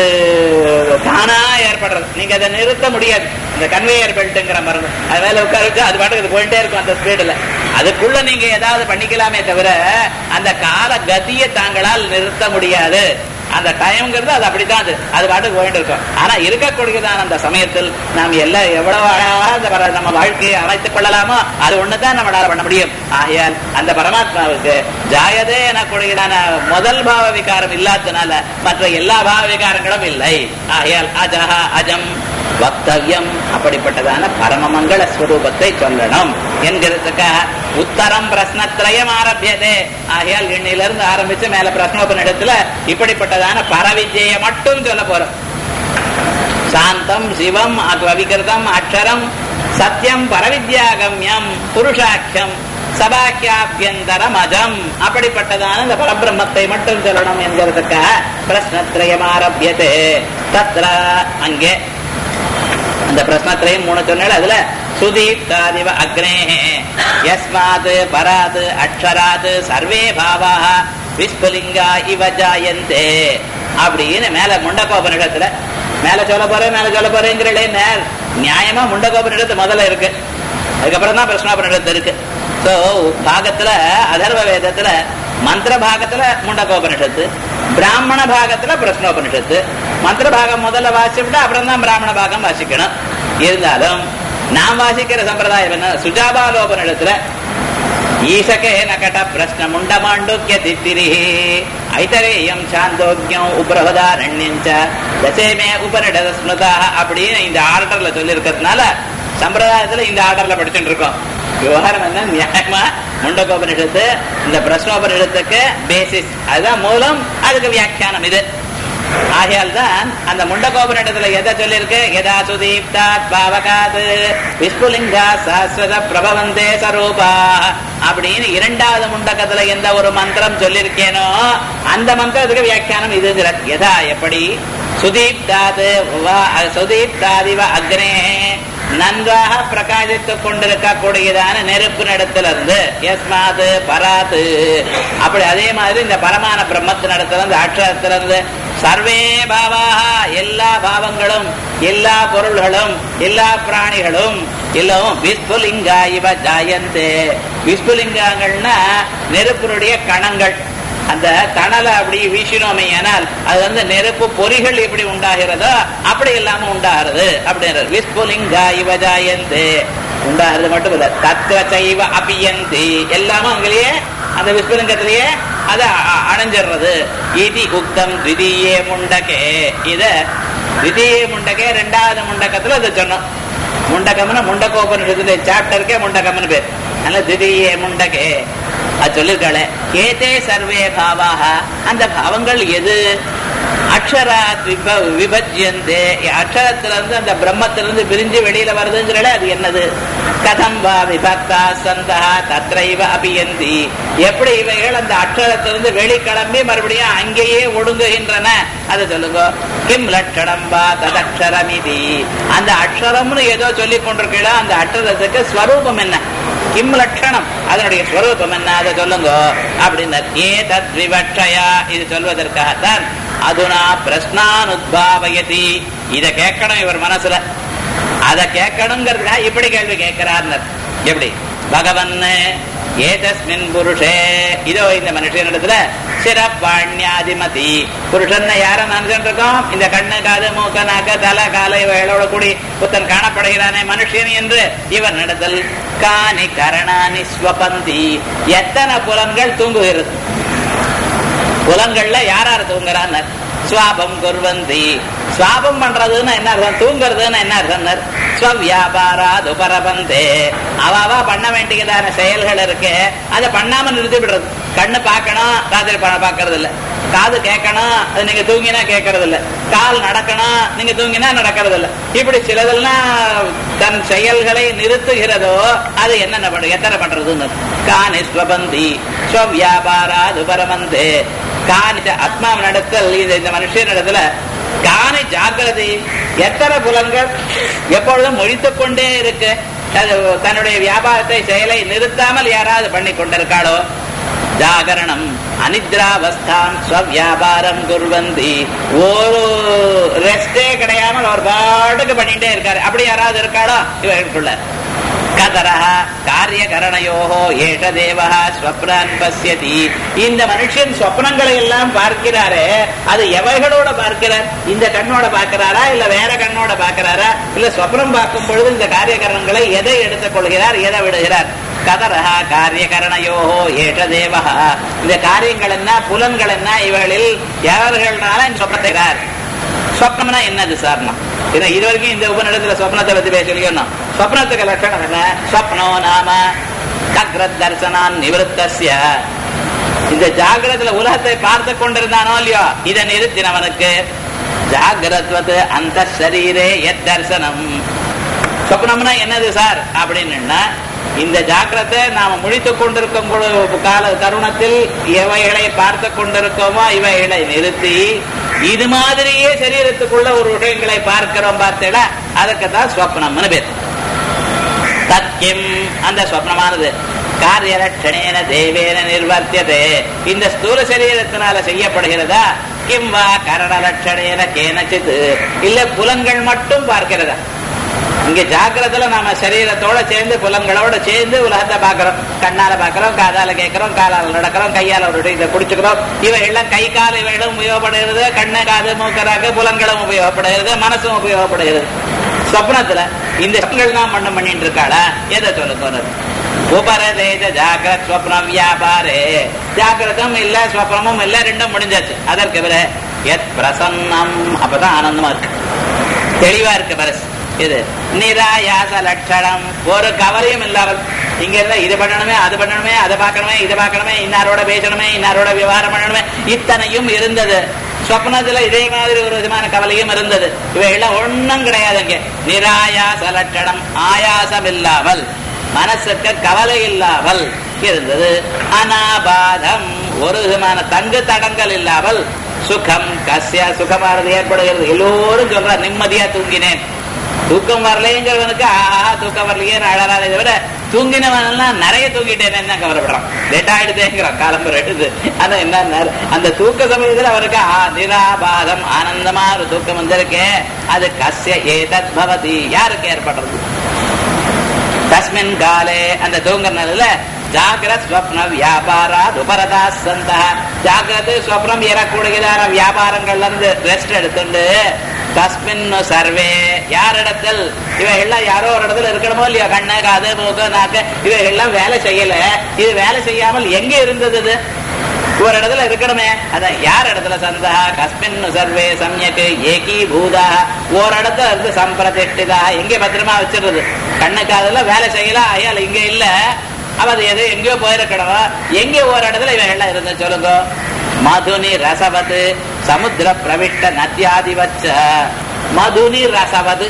தானா ஏற்படுறது நீங்க அதை நிறுத்த முடியாது இந்த கன்வேயர் பெல்ட்டுங்கிற மருந்து அது மேல உட்கார வச்சு அது பாட்டுக்கு அது போயிட்டே இருக்கும் அந்த ஸ்பீடுல அதுக்குள்ள நீங்க ஏதாவது பண்ணிக்கலாமே தவிர அந்த கால கதியை தாங்களால் நிறுத்த முடியாது அந்த டைம்ங்கிறது அது அப்படித்தான் அது அது பாட்டுக்கு போயிட்டு இருக்கும் ஆனா இருக்கக்கூடியதான அந்த சமயத்தில் நாம் எல்லாம் எவ்வளவு அழகாக அந்த பர- நம்ம வாழ்க்கையை அமைத்துக் கொள்ளலாமோ அது ஒண்ணுதான் நம்மளால பண்ண முடியும் ஆகையால் அந்த பரமாத்மாவுக்கு ஜாயதே எனக்கூடியதான முதல் பாவ விகாரம் இல்லாதனால மற்ற எல்லா பாவ விகாரங்களும் இல்லை ஆகையால் அஜஹா அஜம் வக்தவ்யம் அப்படிப்பட்டதான பரமமங்கள ஸ்வரூபத்தை சொல்லணும் என்கிறதுக்காக உத்தரம் பிரஸ்னத்ரயம் ஆரம்பியதே ஆகையால் எண்ணிலிருந்து ஆரம்பிச்சு மேல பிரஸ்னோபனிடத்துல இப்படிப்பட்டதான பரவிஜய மட்டும் சொல்ல போறோம் சாந்தம் சிவம் அவிகிருதம் அக்ஷரம் சத்தியம் பரவித்யாகம்யம் புருஷாக்கியம் சபாக்கியாபியந்தரம் அஜம் அப்படிப்பட்டதான இந்த பரபிரம்மத்தை மட்டும் சொல்லணும் என்கிறதுக்காக பிரஸ்னத்ரயம் ஆரம்பியதே தத்ர அங்கே அந்த பிரஸ்னத்திரையும் மூணு சொன்னால அதுல சுதீப்தாதிவ அக்னே யஸ்மாத் பராத் அக்ஷராத் சர்வே பாவா விஸ்புலிங்கா இவ ஜாயந்தே அப்படின்னு மேல முண்டகோபனிடத்துல மேல சொல்ல போறேன் மேல சொல்ல போறேங்கிறே நியாயமா முண்டகோபனிடத்து முதல்ல இருக்கு அதுக்கப்புறம் தான் பிரஸ்னோபனிடத்து இருக்கு சோ பாகத்துல அதர்வ வேதத்துல மந்திர பாகத்துல முண்டகோபனிஷத்து பிராமண பாகத்துல பிரஸ்னோபனிஷத்து மந்திர பாகம் முதல்ல வாசிச்சுட்டா அப்புறம் தான் பிராமண பாகம் வாசிக்கணும் இருந்தாலும் நான் வாசிக்கிற சம்பிரதாயம் என்ன சுஜாபாலோபனிடத்துல ஈசகே நகட பிரஸ்ன முண்டமாண்டுக்கிய தித்திரி ஐதரேயம் சாந்தோக்கியம் உப்ரவதாரண்யஞ்ச தசேமே உபனிடத ஸ்மிருதா அப்படின்னு இந்த ஆர்டர்ல சொல்லி இருக்கிறதுனால சம்பிரதாயத்துல இந்த ஆர்டர்ல படிச்சுட்டு இருக்கோம் விவகாரம் என்ன நியாயமா முண்டகோபனிஷத்து இந்த பிரஸ்னோபனிஷத்துக்கு பேசிஸ் அதுதான் மூலம் அதுக்கு வியாக்கியானம் இது ஆகையால் தான் அந்த முண்டகோபனிடத்துல எதை சொல்லியிருக்கு எதா சுதீப்தாத் பாவகாத் விஸ்புலிங்கா சாஸ்வத பிரபவந்தே சரூபா அப்படின்னு இரண்டாவது முண்டகத்துல எந்த ஒரு மந்திரம் சொல்லியிருக்கேனோ அந்த மந்திரத்துக்கு வியாக்கியானம் இதுங்கிற எதா எப்படி சுதீப்தாது சுதீப்தாதிவ அக்னே நன்றாக பிரகாசித்துக் கொண்டிருக்கக்கூடியதான நெருப்பு நடத்திலிருந்து எஸ்மாது பராது அப்படி அதே மாதிரி இந்த பரமான பிரம்மத்து நடத்திலிருந்து அக்ஷரத்திலிருந்து சர்வே பாவாக எல்லா பாவங்களும் எல்லா பொருள்களும் எல்லா பிராணிகளும் எல்லாம் விஸ்புலிங்கா இவ ஜாயந்தே விஸ்புலிங்கங்கள்னா நெருப்பினுடைய கணங்கள் அந்த தணலை அப்படி வீசினோமே ஆனால் அது வந்து நெருப்பு பொறிகள் எப்படி உண்டாகிறதோ அப்படி இல்லாம உண்டாகிறது அப்படின்றது விஸ்புலிங்கா இவ ஜாயந்தே உண்டாகிறது மட்டும் இல்ல தத்துவ சைவ அபியந்தி எல்லாமும் அங்கேயே அந்த விஸ்புலிங்கத்திலேயே அது அ- அணைஞ்சிடுறது இதி உக்தம் திதியே முண்டகே இத திதியே முண்டகே ரெண்டாவது முண்டகத்துல அது சொன்னோம் முண்டகம்னு முண்டகோபனிஷத்துல சாப்டருக்கே முண்டகம்னு பேர் அதனால திடீய முண்டகே அது சொல்லிருக்காளே ஏதே சர்வே பாவாக அந்த பாவங்கள் எது அக்ஷராத் விப விபஜ்யந்தே அக்ஷரத்திலிருந்து அந்த பிரம்மத்திலிருந்து பிரிஞ்சு வெளியில வருதுங்கிறல அது என்னது கதம் வா விபக்தா சந்தா தத்ரைவ அபியந்தி எப்படி இவைகள் அந்த அக்ஷரத்திலிருந்து வெளிக்கிளம்பி மறுபடியும் அங்கேயே ஒடுங்குகின்றன அதை சொல்லுங்க கிம் லட்சணம் வா ததக்ஷரமிதி அந்த அக்ஷரம்னு ஏதோ சொல்லிக் கொண்டிருக்கீங்களோ அந்த அக்ஷரத்துக்கு ஸ்வரூபம் என்ன கிம் லட்சணம் அதனுடைய ஸ்வரூபம் என்ன அதை சொல்லுங்க அப்படின்னு ஏ தத் விவட்சயா இது சொல்வதற்காகத்தான் அதுனா பிரஸ்னான் உத்பாவயதி இத கேட்கணும் இவர் மனசுல அத கேட்கணுங்கிறதுக்காக இப்படி கேள்வி கேட்கிறார் எப்படி பகவன் ஏதஸ்மின் புருஷே இதோ இந்த மனுஷனிடத்துல சிறப்பாண்யாதிமதி புருஷன் யார நினைச்சுட்டு இருக்கோம் இந்த கண்ணு காது மூக்க நாக்க தலை காலை இவைகளோட கூடி புத்தன் காணப்படுகிறானே மனுஷன் என்று இவன் இடத்தில் காணி கரணானி ஸ்வபந்தி எத்தனை புலன்கள் தூங்குகிறது புலன்கள்ல யார் யார் தூங்குறான்னு சுவாபம் குர்வந்தி சுவாபம் பண்றதுன்னு என்ன அர்த்தம் தூங்குறதுன்னு என்ன அர்த்தம் ஸ்வவியாபாராது பரபந்தே அவாவா பண்ண வேண்டியதான செயல்கள் இருக்கு அதை பண்ணாம நிறுத்தி விடுறது கண்ணு பார்க்கணும் ராத்திரி பார்க்கறது இல்ல காது கேட்கணும் அது நீங்க தூங்கினா கேட்கறது இல்ல கால் நடக்கணும் நீங்க தூங்கினா நடக்கிறது இல்ல இப்படி சிலதெல்லாம் தன் செயல்களை நிறுத்துகிறதோ அது என்னென்ன பண்ண எத்தனை பண்றதுன்னு காணி ஸ்வபந்தி ஸ்வவியாபாராது பரமந்தே காணிச்ச ஆத்மாவினிடத்தில் இந்த இந்த மனுஷனிடத்துல காணி ஜாக்கிரதை எத்தனை புலன்கள் எப்பொழுதும் மொழித்துக் கொண்டே இருக்கு அது தன்னுடைய வியாபாரத்தை செயலை நிறுத்தாமல் யாராவது பண்ணி கொண்டிருக்காளோ ஜாகரணம் அனித்ராவஸ்தான் ஸ்வவியாபாரம் குர்வந்தி ஒரு ரெஸ்டே கிடையாமல் அவர் பாட்டுக்கு பண்ணிட்டே இருக்காரு அப்படி யாராவது இருக்காளோ இவர்களுக்குள்ள கதரஹ காரியகரணையோகோ ஏஷ தேவா ஸ்வப்னான் பசியதி இந்த மனுஷன் சொப்னங்களை எல்லாம் பார்க்கிறாரே அது எவைகளோட பார்க்கிறார் இந்த கண்ணோட பார்க்கிறாரா இல்ல வேற கண்ணோட பார்க்கிறாரா இல்ல சொப்னம் பார்க்கும் பொழுது இந்த காரியகரணங்களை எதை எடுத்துக் கொள்கிறார் எதை விடுகிறார் கதரஹா காரியகரணையோகோ ஏஷ தேவா இந்த காரியங்கள் என்ன புலன்கள் என்ன இவர்களில் எவர்கள்னால இந்த சொப்னத்தைகிறார் சொப்னம்னா என்னது சார்னா இது இது வரைக்கும் இந்த உபநிடத்துல சொப்னத்தை பத்தி பேசலையோம் சொப்னத்துக்கு லட்சணம் என்ன சொப்னோ நாம ஜாகிரத் தர்சனான் நிவத்தஸ்ய இந்த ஜாகிரத்துல உலகத்தை பார்த்து கொண்டிருந்தானோ இல்லையோ இதை நிறுத்தினவனுக்கு ஜாகிரத்வது அந்த சரீரே எத் தர்சனம் சொப்னம்னா என்னது சார் அப்படின்னா இந்த ஜாக்கிரத்தை நாம முடித்துக் கொண்டிருக்கும் பொழுது கால தருணத்தில் எவைகளை பார்த்து கொண்டிருக்கோமோ இவைகளை நிறுத்தி இது மாதிரியே சரீரத்துக்குள்ள ஒரு விஷயங்களை பார்க்கிறோம் பார்த்தேடா அதுக்கு தான் ஸ்வப்னம்னு பேர் தத்யம் அந்த ஸ்வப்னமானது காரியலட்சணேன தேவேன நிர்வர்த்தியதே இந்த ஸ்தூல சரீரத்தினால செய்யப்படுகிறதா கிம் வா கரணலட்சணேன கேனச்சித் இல்ல புலன்கள் மட்டும் பார்க்கிறதா இங்க ஜாக்கிரத்துல நாம சரீரத்தோட சேர்ந்து புலன்களோட சேர்ந்து உலகத்தை பாக்குறோம் கண்ணால பாக்குறோம் காதால கேட்கிறோம் காலால நடக்கிறோம் கையால ஒரு இதை குடிச்சுக்கிறோம் இவை எல்லாம் கை கால் இவைகளும் உபயோகப்படுகிறது கண்ணு காது மூக்கராக புலன்களும் உபயோகப்படுகிறது மனசும் உபயோகப்படுகிறது சொப்னத்துல இந்த சொப்னங்கள் தான் மண்ணம் பண்ணிட்டு இருக்காளா எதை சொல்ல தோணுது உபரதேஜ ஜாகிரத் ஸ்வப்னம் வியாபாரே ஜாகிரதம் இல்ல ஸ்வப்னமும் இல்ல ரெண்டும் முடிஞ்சாச்சு அதற்கு பிற எத் பிரசன்னம் அப்பதான் ஆனந்தமா இருக்கு தெளிவா இருக்கு பரசு இது நிராயாச லட்சணம் ஒரு கவலையும் இல்லாமல் இங்க இருந்தா இது பண்ணணுமே அது பண்ணணுமே அதை பார்க்கணுமே இதை பார்க்கணுமே இன்னாரோட பேசணுமே இன்னாரோட விவகாரம் பண்ணணுமே இத்தனையும் இருந்தது சொப்னத்துல இதே மாதிரி ஒரு விதமான கவலையும் இருந்தது இவையெல்லாம் ஒண்ணும் கிடையாது இங்க நிராயாச லட்சணம் ஆயாசம் இல்லாமல் மனசுக்கு கவலை இல்லாமல் இருந்தது அனாபாதம் ஒரு விதமான தங்கு தடங்கள் இல்லாமல் சுகம் கசிய சுகமானது ஏற்படுகிறது எல்லோரும் சொல்ற நிம்மதியா தூங்கினேன் தூக்கம் வரலைங்கிறவனுக்கு ஆஹா தூக்கம் வரலையே அழறாதே தவிர தூங்கினவன் எல்லாம் நிறைய தூங்கிட்டேன்னு தான் கவலைப்படுறான் லேட் ஆயிடுதேங்கிறான் காலம்பு ரெட்டுது ஆனா என்ன அந்த தூக்க சமயத்துல அவருக்கு ஆ நிராபாதம் ஆனந்தமா ஒரு தூக்கம் வந்திருக்கே அது கசிய ஏதத் பவதி யாருக்கு ஏற்படுறது தஸ்மின் காலே அந்த தூங்குற நிலையில ஜாகிரத் ஸ்வப்ன வியாபாராத் உபரதா சந்தா ஜாகிரத் ஸ்வப்னம் ஏறக்கூடியதான வியாபாரங்கள்ல இருந்து ரெஸ்ட் எடுத்துண்டு தஸ்மின் சர்வே யாரிடத்தில் இவைகள்லாம் யாரோ ஒரு இடத்துல இருக்கணுமோ இல்லையா கண்ணு காது மூக்கு நாக்கு இவைகள்லாம் வேலை செய்யல இது வேலை செய்யாமல் எங்க இருந்தது இது ஒரு இடத்துல இருக்கணுமே அதான் யார் இடத்துல சந்தா கஸ்மின் சர்வே சமயக்கு ஏகி பூதா ஒரு இடத்துல இருந்து சம்பிரதிஷ்டிதா எங்க பத்திரமா வச்சிருது கண்ணுக்கு அதெல்லாம் வேலை செய்யலாம் ஐயால இங்க இல்ல அவ அது எது எங்கேயோ போயிருக்கணும் எங்க ஒரு இடத்துல இவன் எல்லாம் இருந்து சொல்லுங்க மதுனி ரசவது சமுத்திர பிரவிஷ்ட நத்தியாதிவச்ச மதுனி ரசவது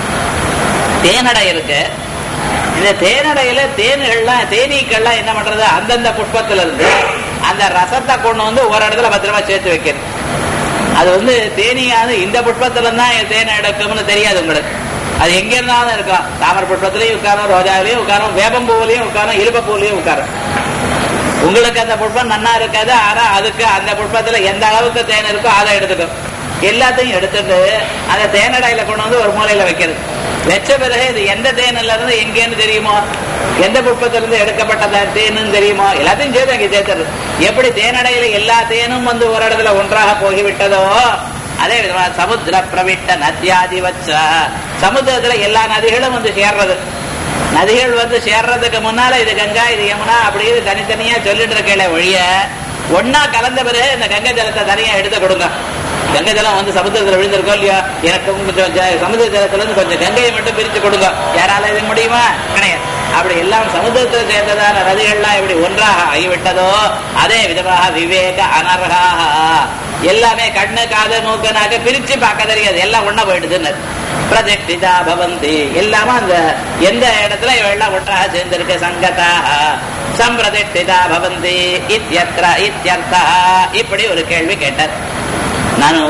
தேனடை இருக்கு இந்த தேனடையில தேன்கள்லாம் தேனீக்கள்லாம் என்ன பண்றது அந்தந்த புஷ்பத்துல இருந்து அந்த ரசத்தை கொண்டு வந்து ஒரு இடத்துல பத்திரமா சேர்த்து வைக்கிறது அது வந்து தேனியாவது இந்த புஷ்பத்துல தான் தேனை எடுக்கும்னு தெரியாது உங்களுக்கு அது எங்க இருந்தாலும் இருக்கும் தாமரை புஷ்பத்திலையும் உட்காரும் ரோஜாவிலையும் உட்காரும் வேப்பம்பூவிலையும் உட்காரும் இலுப்பப்பூவிலையும் உட்காரும் உங்களுக்கு அந்த புஷ்பம் நன்னா இருக்காது ஆனா அதுக்கு அந்த புஷ்பத்துல எந்த அளவுக்கு தேன் இருக்கோ அதை எடுத்துக்கும் எல்லாத்தையும் எடுத்துட்டு அந்த தேனடையில கொண்டு வந்து ஒரு மூலையில வைக்கிறது வச்ச பிறகு இது எந்த தேனில இருந்து எங்கேன்னு தெரியுமோ எந்த புஷ்பத்திலிருந்து எடுக்கப்பட்ட தேனுன்னு தெரியுமோ எல்லாத்தையும் சேர்த்து அங்கே சேர்த்துறது எப்படி தேனடையில எல்லா தேனும் வந்து ஒரு இடத்துல ஒன்றாக போகிவிட்டதோ அதே விதமா சமுத்திர பிரவிட்ட நத்தியாதி வச்ச சமுத்திரத்துல எல்லா நதிகளும் வந்து சேர்றது நதிகள் வந்து சேர்றதுக்கு முன்னால இது கங்கா இது யமுனா அப்படின்னு தனித்தனியா சொல்லிட்டு இருக்கல ஒழிய ஒன்னா கலந்த பிறகு இந்த கங்கை ஜலத்தை தனியா எடுத்து கொடுங்க கங்கை ஜலம் வந்து சமுத்திரத்துல விழுந்திருக்கோம் இல்லையா எனக்கு கொஞ்சம் ஜ- சமுத்திர ஜலத்துல இருந்து கொஞ்சம் கங்கையை மட்டும் பிரிச்சு கொடுங்க யாரால இது முடியுமா கிடையாது அப்படி எல்லாம் சமுத்திரத்தில் சேர்ந்ததான நதிகள்லாம் எப்படி ஒன்றாக ஆகிவிட்டதோ அதே விதமாக விவேக அனர்ஹாக எல்லாமே கண்ணு காது மூக்கு நாக்கு பிரிச்சு பார்க்க தெரியாது எல்லாம் ஒண்ணா போயிடுதுன்னு பிரதிஷ்டிதா பவந்தி எல்லாமே அந்த எந்த இடத்துல இவெல்லாம் ஒன்றாக சேர்ந்திருக்கு சங்கதாக சம்பிரதிஷ்டிதா பவந்தி இத்யத்ர இத்யர்த்தா இப்படி ஒரு கேள்வி கேட்டார் ನಾನು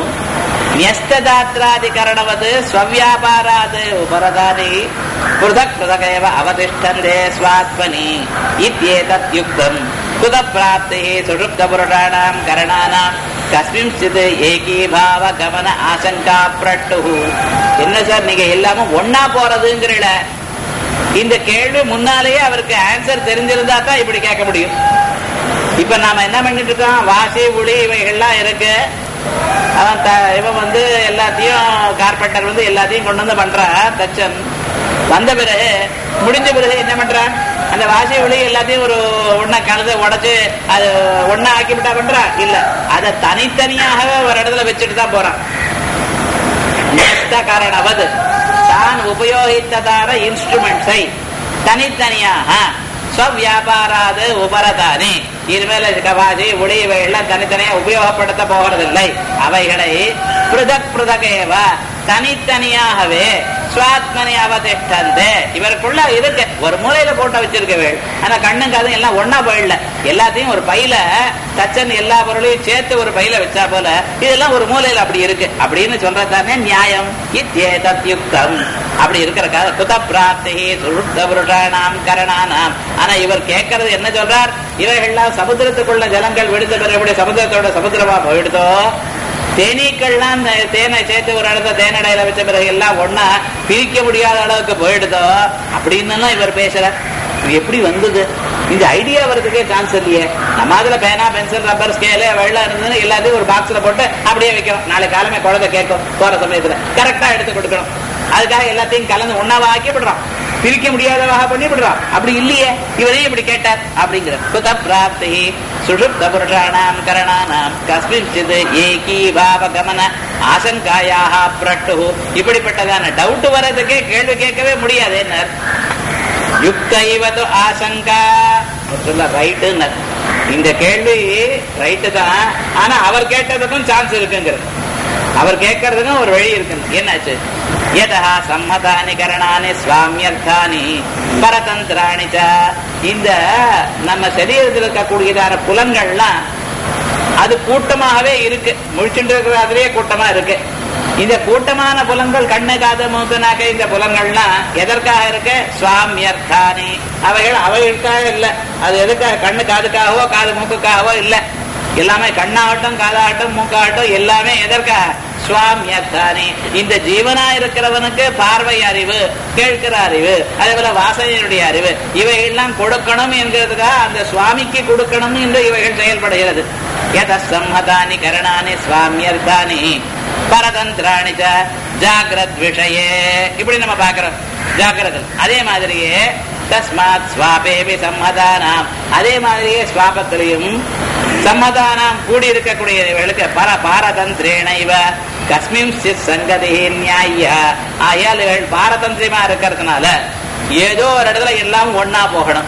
ನ್ಯಸ್ತದಾತ್ರಾಧಿಕರಣವತ್ ಸ್ವವ್ಯಾಪಾರಾತ್ ಉಪರದಾನಿ ಪೃಥಕ್ ಪೃಥಕೇವ ಅವತಿಷ್ಠಂತೆ ಸ್ವಾತ್ಮನಿ ಇತ್ಯೇತತ್ ಯುಕ್ತಂ ಕುತ ಪ್ರಾಪ್ತಿ ಸುಷುಪ್ತ ಪುರುಷಾಣಾಂ ಕರಣಾನಾಂ கஸ்மின்சித் ஏகீபாவ கமன ஆசங்கா பிரட்டு என்ன சார் நீங்க எல்லாமும் ஒன்னா போறதுங்கிறல இந்த கேள்வி முன்னாலேயே அவருக்கு ஆன்சர் தெரிஞ்சிருந்தா தான் இப்படி கேட்க முடியும் இப்ப நாம என்ன பண்ணிட்டு இருக்கோம் வாசி உளி இவைகள்லாம் இருக்கு அவன் த- இவன் வந்து எல்லாத்தையும் கார்பெண்டர் வந்து எல்லாத்தையும் கொண்டு வந்து பண்றான் தச்சன் வந்த பிறகு முடிஞ்ச பிறகு என்ன பண்றான் அந்த வாசி ஒளி எல்லாத்தையும் ஒரு ஒண்ணா கலந்து உடைச்சு அது ஒண்ணா ஆக்கி விட்டா பண்றா இல்ல அதை தனித்தனியாக ஒரு இடத்துல வச்சுட்டு தான் போறான் காரணவது தான் உபயோகித்ததான இன்ஸ்ட்ருமெண்ட்ஸை தனித்தனியாக ஸ்வவியாபாராது உபரதானி இனிமேல் கவாசி உடையவை எல்லாம் தனித்தனியா உபயோகப்படுத்த போகிறதில்லை அவைகளை பிருதக் பிருதகேவ தனித்தனியாகவே சுவாத்மனி அவதிஷ்டந்து இவருக்குள்ள இருக்கு ஒரு மூலையில போட்டு வச்சிருக்கவேள் ஆனா கண்ணுக்கு அது எல்லாம் ஒன்னா போயிடல எல்லாத்தையும் ஒரு பையில தச்சன் எல்லா பொருளையும் சேர்த்து ஒரு பையில வச்சா போல இதெல்லாம் ஒரு மூலையில அப்படி இருக்கு அப்படின்னு சொல்றதானே நியாயம் இத்தியேதத் யுக்தம் அப்படி இருக்கிற குத பிராப்தி சுருத்த புருஷானாம் கரணானாம் ஆனா இவர் கேட்கறது என்ன சொல்றார் இவைகள்லாம் சமுத்திரத்துக்குள்ள ஜலங்கள் விடுத்த பிறகு எப்படி சமுத்திரத்தோட சமுத்திரமா போயிடுதோ தேனீக்கள்லாம் இந்த தேனை சேர்த்து ஒரு இடத்த தேனடையில வச்ச பிறகு எல்லாம் ஒண்ணா பிரிக்க முடியாத அளவுக்கு போயிடுதோ அப்படின்னு எல்லாம் இவர் பேசுறார் இது எப்படி வந்தது இந்த ஐடியா வர்றதுக்கே சான்ஸ் இல்லையே நம்ம அதுல பேனா பென்சில் ரப்பர் ஸ்கேலு வெள்ளம் இருந்ததுன்னு எல்லாத்தையும் ஒரு பாக்ஸ்ல போட்டு அப்படியே வைக்கிறோம் நாளை காலமே குழந்தை கேட்கும் போற சமயத்துல கரெக்டா எடுத்து கொடுக்கணும் அதுக்காக எல்லாத்தையும் கலந்து ஒன்னாவா ஆக்கி விடுறோம் பிரிக்க முடியாதவாக பண்ணி விடுறோம் அப்படி இல்லையே இவரே இப்படி கேட்டார் அப்படிங்கிற குத பிராப்தி சுஷுப்த புருஷானாம் கரணானாம் கஸ்மின்சித் ஏகி பாவ கமன ஆசங்காயாக பிரட்டு இப்படிப்பட்டதான டவுட் வர்றதுக்கே கேள்வி கேட்கவே முடியாது என்ன யுக்த இவது ஆசங்கா சொல்ல ரைட்டுன்னு இந்த கேள்வி ரைட்டு தான் ஆனா அவர் கேட்டதுக்கும் சான்ஸ் இருக்குங்கிறது அவர் கேட்கறதுக்கும் ஒரு வழி இருக்கு என்னாச்சு யதா சம்மதானி கரணானி சுவாமியர்த்தானி பரதந்திராணி ச. இந்த நம்ம சரீரத்தில் இருக்கக்கூடியதான புலன்கள்லாம் அது கூட்டமாகவே இருக்கு முழிச்சுட்டு இருக்கிற அதுலயே கூட்டமா இருக்கு இந்த கூட்டமான புலன்கள் கண்ணு காது மூக்கு நாக்கு இந்த புலன்கள்லாம் எதற்காக இருக்கு சுவாமியர்த்தானி அவைகள் அவைகளுக்காக இல்ல அது எதுக்காக கண்ணு காதுக்காகவோ காது மூக்குக்காகவோ இல்ல எல்லாமே கண்ணாகட்டும் காதாகட்டும் மூக்காகட்டும் எல்லாமே எதற்காக சுவாமியர்த்தானி இந்த ஜீவனா இருக்கிறவனுக்கு பார்வை அறிவு கேட்கிற அறிவு அதே போல வாசனையினுடைய அறிவு இவைகள்லாம் கொடுக்கணும் என்கிறதுக்காக அந்த சுவாமிக்கு கொடுக்கணும் என்று இவைகள் செயல்படுகிறது எத சம்மதானி கரணானி சுவாமியர்த்தானி பரதந்திராணி ச ஜாகிரத் விஷயே இப்படி நம்ம பார்க்கிறோம் ஜாகிரத் அதே மாதிரியே தஸ்மாத் ஸ்வாபேபி சம்மதானாம் அதே மாதிரியே ஸ்வாபத்திலையும் சம்மதானம் கூடி இருக்கக்கூடியவர்களுக்கு பர பாரதந்திரேன இவ கஸ்மின் சங்கதி நியாய ஆயால் இவர்கள் பாரதந்திரியமா இருக்கிறதுனால ஏதோ ஒரு இடத்துல எல்லாம் ஒன்னா போகணும்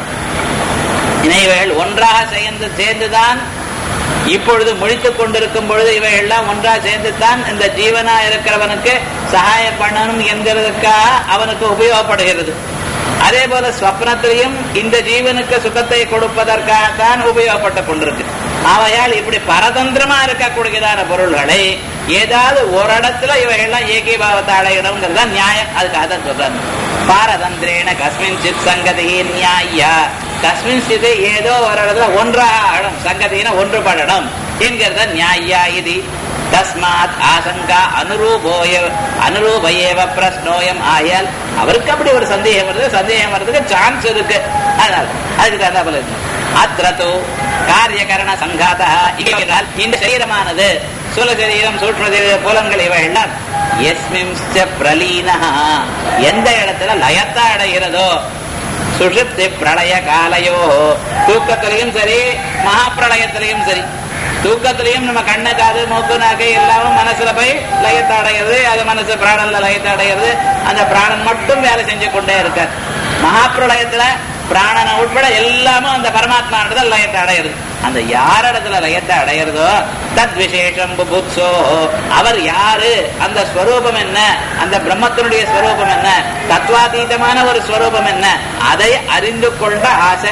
இணைவர்கள் ஒன்றாக சேர்ந்து சேர்ந்துதான் இப்பொழுது முழித்துக் கொண்டிருக்கும் பொழுது இவை எல்லாம் ஒன்றா சேர்ந்துதான் இந்த ஜீவனா இருக்கிறவனுக்கு சகாயம் பண்ணணும் என்கிறதுக்காக அவனுக்கு உபயோகப்படுகிறது அதே போல ஸ்வப்னத்திலையும் இந்த ஜீவனுக்கு சுகத்தை கொடுப்பதற்காகத்தான் உபயோகப்பட்டுக் கொண்டிருக்கு ஆகையால் இப்படி பரதந்திரமா இருக்கக்கூடியதான பொருள்களை ஏதாவது ஒரு இடத்துல இவைகள்லாம் ஏகீபாவத்தை அடையணுங்கிறதா நியாயம் அதுக்காக தான் சொல்றாங்க பாரதந்திரேன கஸ்மின் சித் சங்கதி நியாய கஸ்மின் சித் ஏதோ ஒரு இடத்துல ஒன்றாகணும் சங்கதின ஒன்றுபடணும் என்கிறத நியாயா இது தஸ்மாத் ஆசங்கா அனுரூபோய அனுரூபயேவ பிரஸ்னோயம் ஆயால் அவருக்கு அப்படி ஒரு சந்தேகம் வருது சந்தேகம் வர்றதுக்கு சான்ஸ் இருக்கு அதனால அதுக்கு தகுந்த போல இருக்கு அத்ரதோ காரியகரண சங்காதா இவைகளால் இந்த சரீரமானது சுல சரீரம் சூட்ச சரீரம் புலன்கள் இவை எல்லாம் எஸ்மிம்ச்ச பிரலீனா எந்த இடத்துல லயத்தா அடைகிறதோ சுஷுப்தி பிரளய காலையோ தூக்கத்திலையும் சரி மகாப்பிரளயத்திலையும் சரி தூக்கத்திலையும் நம்ம கண்ணு காது மூக்கு நாக்கு எல்லாமும் மனசுல போய் லயத்தை அடைகிறது அது மனசு பிராணன்ல லயத்தை அடைகிறது அந்த பிராணன் மட்டும் வேலை செஞ்சு கொண்டே இருக்கார் மகாப்பிரளயத்துல பிராணனை உட்பட எல்லாமும் அந்த பரமாத்மா லயத்தை அடையிறது அந்த யார் இடத்துல லயத்தை அடையிறதோ தத் விசேஷம் புபுத்சோ அவர் யாரு அந்த ஸ்வரூபம் என்ன அந்த பிரம்மத்தினுடைய ஸ்வரூபம் என்ன தத்வாதீதமான ஒரு ஸ்வரூபம் என்ன அதை அறிந்து கொள்ள ஆசை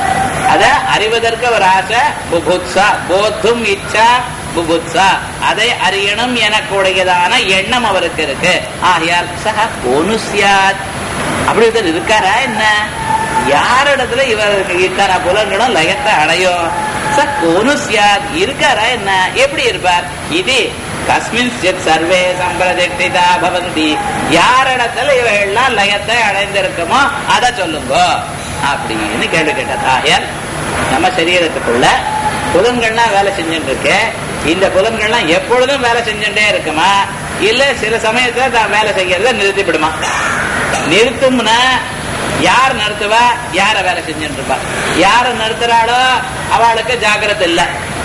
அத அறிவதற்கு ஒரு ஆசை புபுத்சா போத்தும் இச்சா புபுத்சா அதை அறியணும் எனக்கூடியதான எண்ணம் அவருக்கு இருக்கு ஆகையால் சக கோனுசியாத் அப்படி ஒருத்தர் இருக்காரா என்ன யாரிடத்துல இவர் இத்தனை புலன்களும் லயத்தை அடையும் ச கோனுசியாத் இருக்காரா என்ன எப்படி இருப்பார் இது கஸ்மின் சித் சர்வே சம்பிரதிஷ்டிதா பவந்தி யாரிடத்துல இவைகள்லாம் லயத்தை அடைந்திருக்குமோ அதை சொல்லுங்க அப்படின்னு கேள்வி கேட்ட தாயர் நம்ம சரீரத்துக்குள்ள புலன்கள்லாம் வேலை செஞ்சுட்டு இருக்கு இந்த புலன்கள்லாம் எப்பொழுதும் வேலை செஞ்சுட்டே இருக்குமா இல்ல சில சமயத்துல தான் வேலை செய்யறத நிறுத்திவிடுமா நிறுத்தும்னா யார் நிறுத்துவா யார வேலை செஞ்சுட்டு இருப்பா யார நிறுத்துறாளோ அவளுக்கு ஜாக்கிரதை இல்ல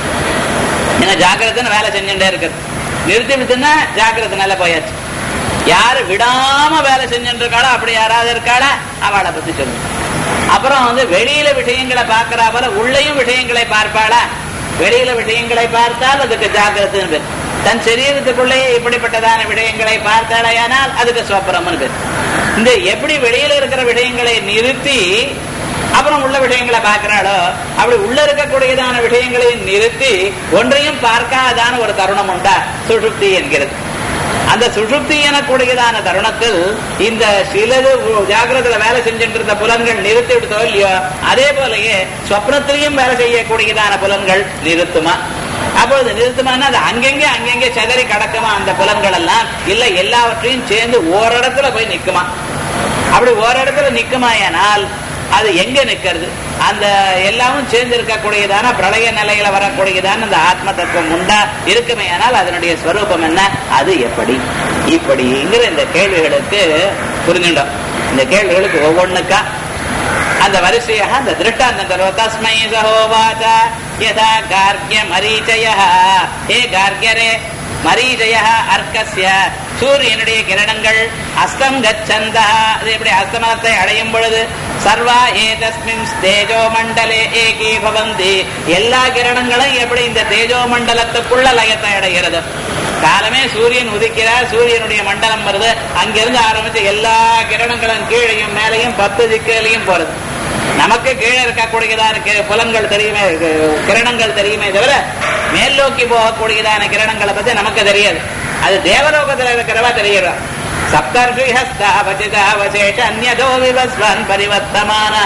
ஏன்னா ஜாக்கிரதைன்னு வேலை செஞ்சுட்டே இருக்குது நிறுத்தி விட்டுன்னா ஜாக்கிரதை நல்லா போயாச்சு யாரு விடாம வேலை செஞ்சுட்டு இருக்காளோ அப்படி யாராவது இருக்காளா அவளை பத்தி சொல்லுங்க அப்புறம் வந்து வெளியில விஷயங்களை பார்க்கிறா போல உள்ளேயும் விஷயங்களை பார்ப்பாளா வெளியில விஷயங்களை பார்த்தால் அதுக்கு ஜாக்கிரதைன்னு பேர் தன் சரீரத்துக்குள்ளேயே இப்படிப்பட்டதான விஷயங்களை பார்த்தாலேயானால் அதுக்கு சொப்பரம்னு பேர் இந்த எப்படி வெளியில இருக்கிற விஷயங்களை நிறுத்தி அப்புறம் உள்ள விஷயங்களை பார்க்கிறாளோ அப்படி உள்ள இருக்கக்கூடியதான விஷயங்களை நிறுத்தி ஒன்றையும் பார்க்காதான ஒரு தருணம் உண்டா சுஷுப்தி என்கிறது அந்த சுஷுப்தி எனக்கூடியதான தருணத்தில் இந்த சிலது ஜாகிரதையில வேலை செஞ்சுட்டு இருந்த புலன்கள் நிறுத்தி விடுதோ இல்லையோ அதே போலயே சொப்னத்திலையும் வேலை செய்யக்கூடியதான புலன்கள் நிறுத்துமா அப்பொழுது நிறுத்துமானா அது அங்கெங்கே அங்கெங்கே செதறி கிடக்குமா அந்த புலன்கள் எல்லாம் இல்ல எல்லாவற்றையும் சேர்ந்து ஓரிடத்துல போய் நிக்குமா அப்படி ஓரிடத்துல நிக்குமாயானால் அது எங்க நிக்கிறது அந்த எல்லாமும் சேர்ந்து இருக்கக்கூடியதான பிரளய நிலையில வரக்கூடியதான அந்த ஆத்ம தத்துவம் உண்டா இருக்குமே ஆனால் அதனுடைய ஸ்வரூபம் என்ன அது எப்படி இப்படிங்கிற இந்த கேள்விகளுக்கு புரிஞ்சுட்டோம் இந்த கேள்விகளுக்கு ஒவ்வொன்றுக்கா அந்த வரிசையாக அந்த திருஷ்டாந்த தஸ்மை சகோவாச்ச யதா கார்கிய மரீச்சய ஹே கார்கியரே மரீஜய அர்க்கசிய சூரியனுடைய கிரணங்கள் அஸ்தம் கச்சந்தா அது எப்படி அஸ்தமனத்தை அடையும் பொழுது சர்வா ஏதஸ்மின் தேஜோ மண்டலே ஏகி பவந்தி எல்லா கிரணங்களும் எப்படி இந்த தேஜோ மண்டலத்துக்குள்ள லயத்தை அடைகிறது காலமே சூரியன் உதிக்கிறார் சூரியனுடைய மண்டலம் வருது அங்கிருந்து ஆரம்பிச்சு எல்லா கிரணங்களும் கீழையும் மேலையும் பத்து திக்கிலையும் போறது நமக்கு கீழே இருக்கக்கூடியதான புலன்கள் தெரியுமே கிரணங்கள் தெரியுமே தவிர மேல் நோக்கி போகக்கூடியதான கிரணங்களை பத்தி நமக்கு தெரியாது அது தேவலோகத்தில் இருக்கிறவா தெரியும் சப்தர்ஷிஹஸ்தாவசிதாவசேஷ அந்நதோ விவஸ்வன் பரிவர்த்தமான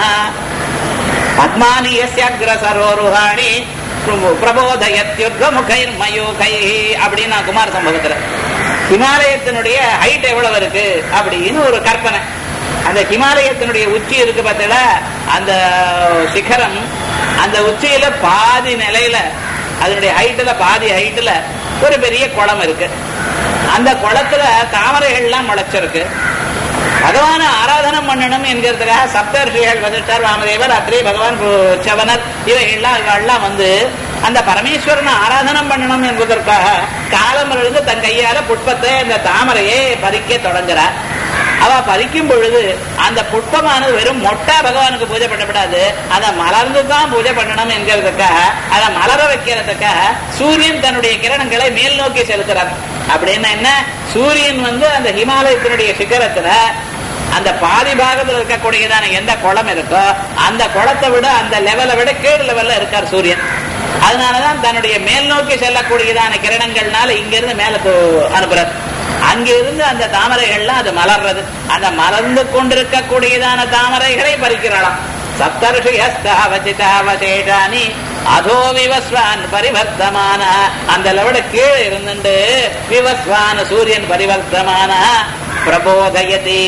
பத்மானி யஸ்யக்ரசரோருஹாணி பிரபோதயத்யுர்கமுகைர் மயூகை அப்படின்னு குமார சம்பவத்துல ஹிமாலயத்தினுடைய ஹைட் எவ்வளவு இருக்கு அப்படின்னு ஒரு கற்பனை அந்த ஹிமாலயத்தினுடைய உச்சி இருக்கு பார்த்தீங்களா அந்த சிகரம் அந்த உச்சியில பாதி நிலையில அதனுடைய ஹைட்டுல பாதி ஹைட்டுல ஒரு பெரிய குளம் இருக்கு அந்த குளத்துல தாமரைகள்லாம் முளைச்சிருக்கு பகவான ஆராதனம் பண்ணணும் என்கிறதுக்காக சப்தர்ஷிகள் வசிஷ்டர் ராமதேவர் அத்ரி பகவான் சவனர் இவைகள்லாம் இவெல்லாம் வந்து அந்த பரமேஸ்வரனை ஆராதனம் பண்ணணும் என்பதற்காக காலம் இருந்து தன் கையால புஷ்பத்தை அந்த தாமரையை பறிக்க தொடங்குறார் அவ பறிக்கும் பொழுது அந்த புஷ்பமானது வெறும் மொட்டா பகவானுக்கு பூஜை பண்ணப்படாது அதை மலர்ந்து தான் பூஜை பண்ணணும் என்கிறதுக்காக அதை மலர வைக்கிறதுக்காக சூரியன் தன்னுடைய கிரணங்களை மேல் நோக்கி செலுத்துறார் அப்படின்னா என்ன சூரியன் வந்து அந்த ஹிமாலயத்தினுடைய சிகரத்துல அந்த பாதி பாகத்தில் இருக்கக்கூடியதான எந்த குளம் இருக்கோ அந்த குளத்தை விட அந்த லெவலை விட கீழ் லெவல்ல இருக்கார் சூரியன் அதனாலதான் தன்னுடைய மேல் நோக்கி செல்லக்கூடியதான கிரணங்கள்னால இங்க இருந்து மேல அனுப்புறார் அங்கிருந்து அந்த தாமரைகள்லாம் அது மலர்றது அந்த மலர்ந்து கொண்டிருக்கக்கூடியதான தாமரைகளை பறிக்கிறாளாம் சப்தர்ஷியஸ்தாவசிதாவசேஷானி அதோ விவஸ்வான் பரிவர்த்தமான அந்த லெவட கீழே இருந்துட்டு விவஸ்வான் சூரியன் பரிவர்த்தமான பிரபோதயதி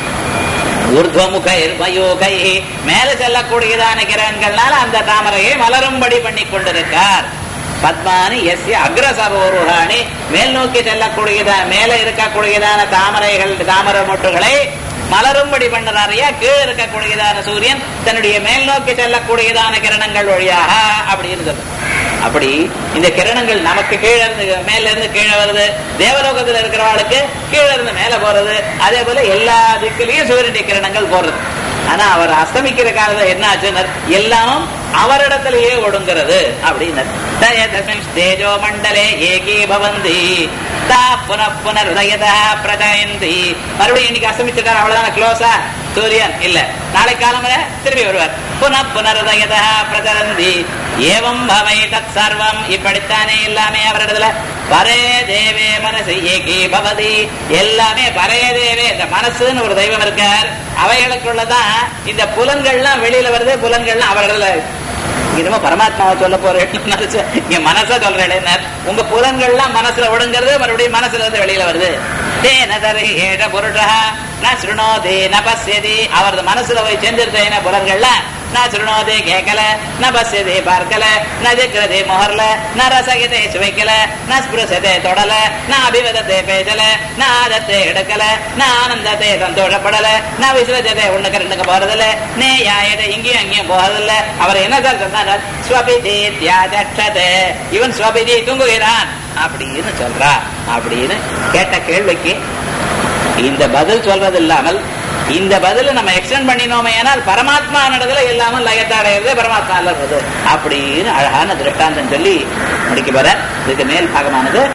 ஊர்துவமுகை மேல செல்லக்கூடியதான கிரகங்கள்னால அந்த தாமரையை மலரும்படி பண்ணி கொண்டிருக்கார் பத்மானி எஸ் அக்ரசரோருகாணி மேல் நோக்கி செல்லக்கூடியதான மேல இருக்கக்கூடியதான தாமரைகள் தாமரை மொட்டுகளை மலரும்படி பண்ணறாரையா கீழே இருக்கக்கூடியதான சூரியன் தன்னுடைய மேல் நோக்கி செல்லக்கூடியதான கிரணங்கள் வழியாக அப்படி இருந்தது அப்படி இந்த கிரணங்கள் நமக்கு கீழே இருந்து மேல இருந்து கீழே வருது தேவலோகத்தில் இருக்கிறவர்களுக்கு கீழே இருந்து மேல போறது அதே போல எல்லா திக்கிலையும் சூரியனுடைய கிரணங்கள் போறது ஆனா அவர் அஸ்தமிக்கிற காலத்துல என்ன ஆச்சுனர் எல்லாம் அவரிடத்திலேயே ஒடுங்கிறது அப்படின்னார் தேஜோ மண்டலே ஏகே பவந்தி தா புன புனருதயதா பிரஜயந்தி மறுபடியும் இன்னைக்கு அஸ்தமிச்சிருக்காரு அவ்வளவுதான் க்ளோஸா சூரியன் இல்ல நாளை காலம்பர திரும்பி வருவார் புன புனருதயதா பிரஜரந்தி ஏவம் பவை தத் சர்வம் இப்படித்தானே எல்லாமே அவரிடத்துல பரே தேவே மனசு ஏகி பவதி எல்லாமே பரே தேவே இந்த மனசுன்னு ஒரு தெய்வம் இருக்கார் அவைகளுக்குள்ளதான் இந்த புலன்கள்லாம் வெளியில வருது புலன்கள்லாம் அவர்கள என்னமோ பரமாத்மாவை சொல்ல போறேன் இங்க மனச சொல்றேன் உங்க புலன்கள்லாம் மனசுல ஒடுங்கிறது மறுபடியும் மனசுல இருந்து வெளியில வருது தேனதரி ஏட புருஷா ந சுருணோதி ந பசியதி அவரது மனசுல போய் செஞ்சிருந்தேன புலன்கள்லாம் ந சுருணோதே கேட்கல ந பசியதே பார்க்கல ந ஜிக்கிறதே முகர்ல ந ரசகதே சுவைக்கல ந ஸ்பிருசதே தொடல ந அபிவதத்தை பேசல ந ஆதத்தை எடுக்கல ந ஆனந்தத்தை சந்தோஷப்படல ந விசுவஜத்தை ஒண்ணுக்கு ரெண்டுக்கு போறதில்ல நே யாயதை இங்கேயும் அங்கேயும் போறதில்ல அவர் என்ன சார் சொன்னார் ஸ்வபிதி தியாதே இவன் ஸ்வபிதி தூங்குகிறான் அப்படின்னு சொல்றா அப்படின்னு கேட்ட கேள்விக்கு இந்த பதில் சொல்றது இல்லாமல் இந்த பதில நம்ம எக்ஸ்டெண்ட் பண்ணினோமே ஏனால் பரமாத்மா நடத்துல எல்லாமே லயத்தடைகிறது பரமாத்மா அல்லது அப்படின்னு அழகான திருஷ்டாந்தம் சொல்லி முடிக்க போற இதுக்கு மேல் பாகமானது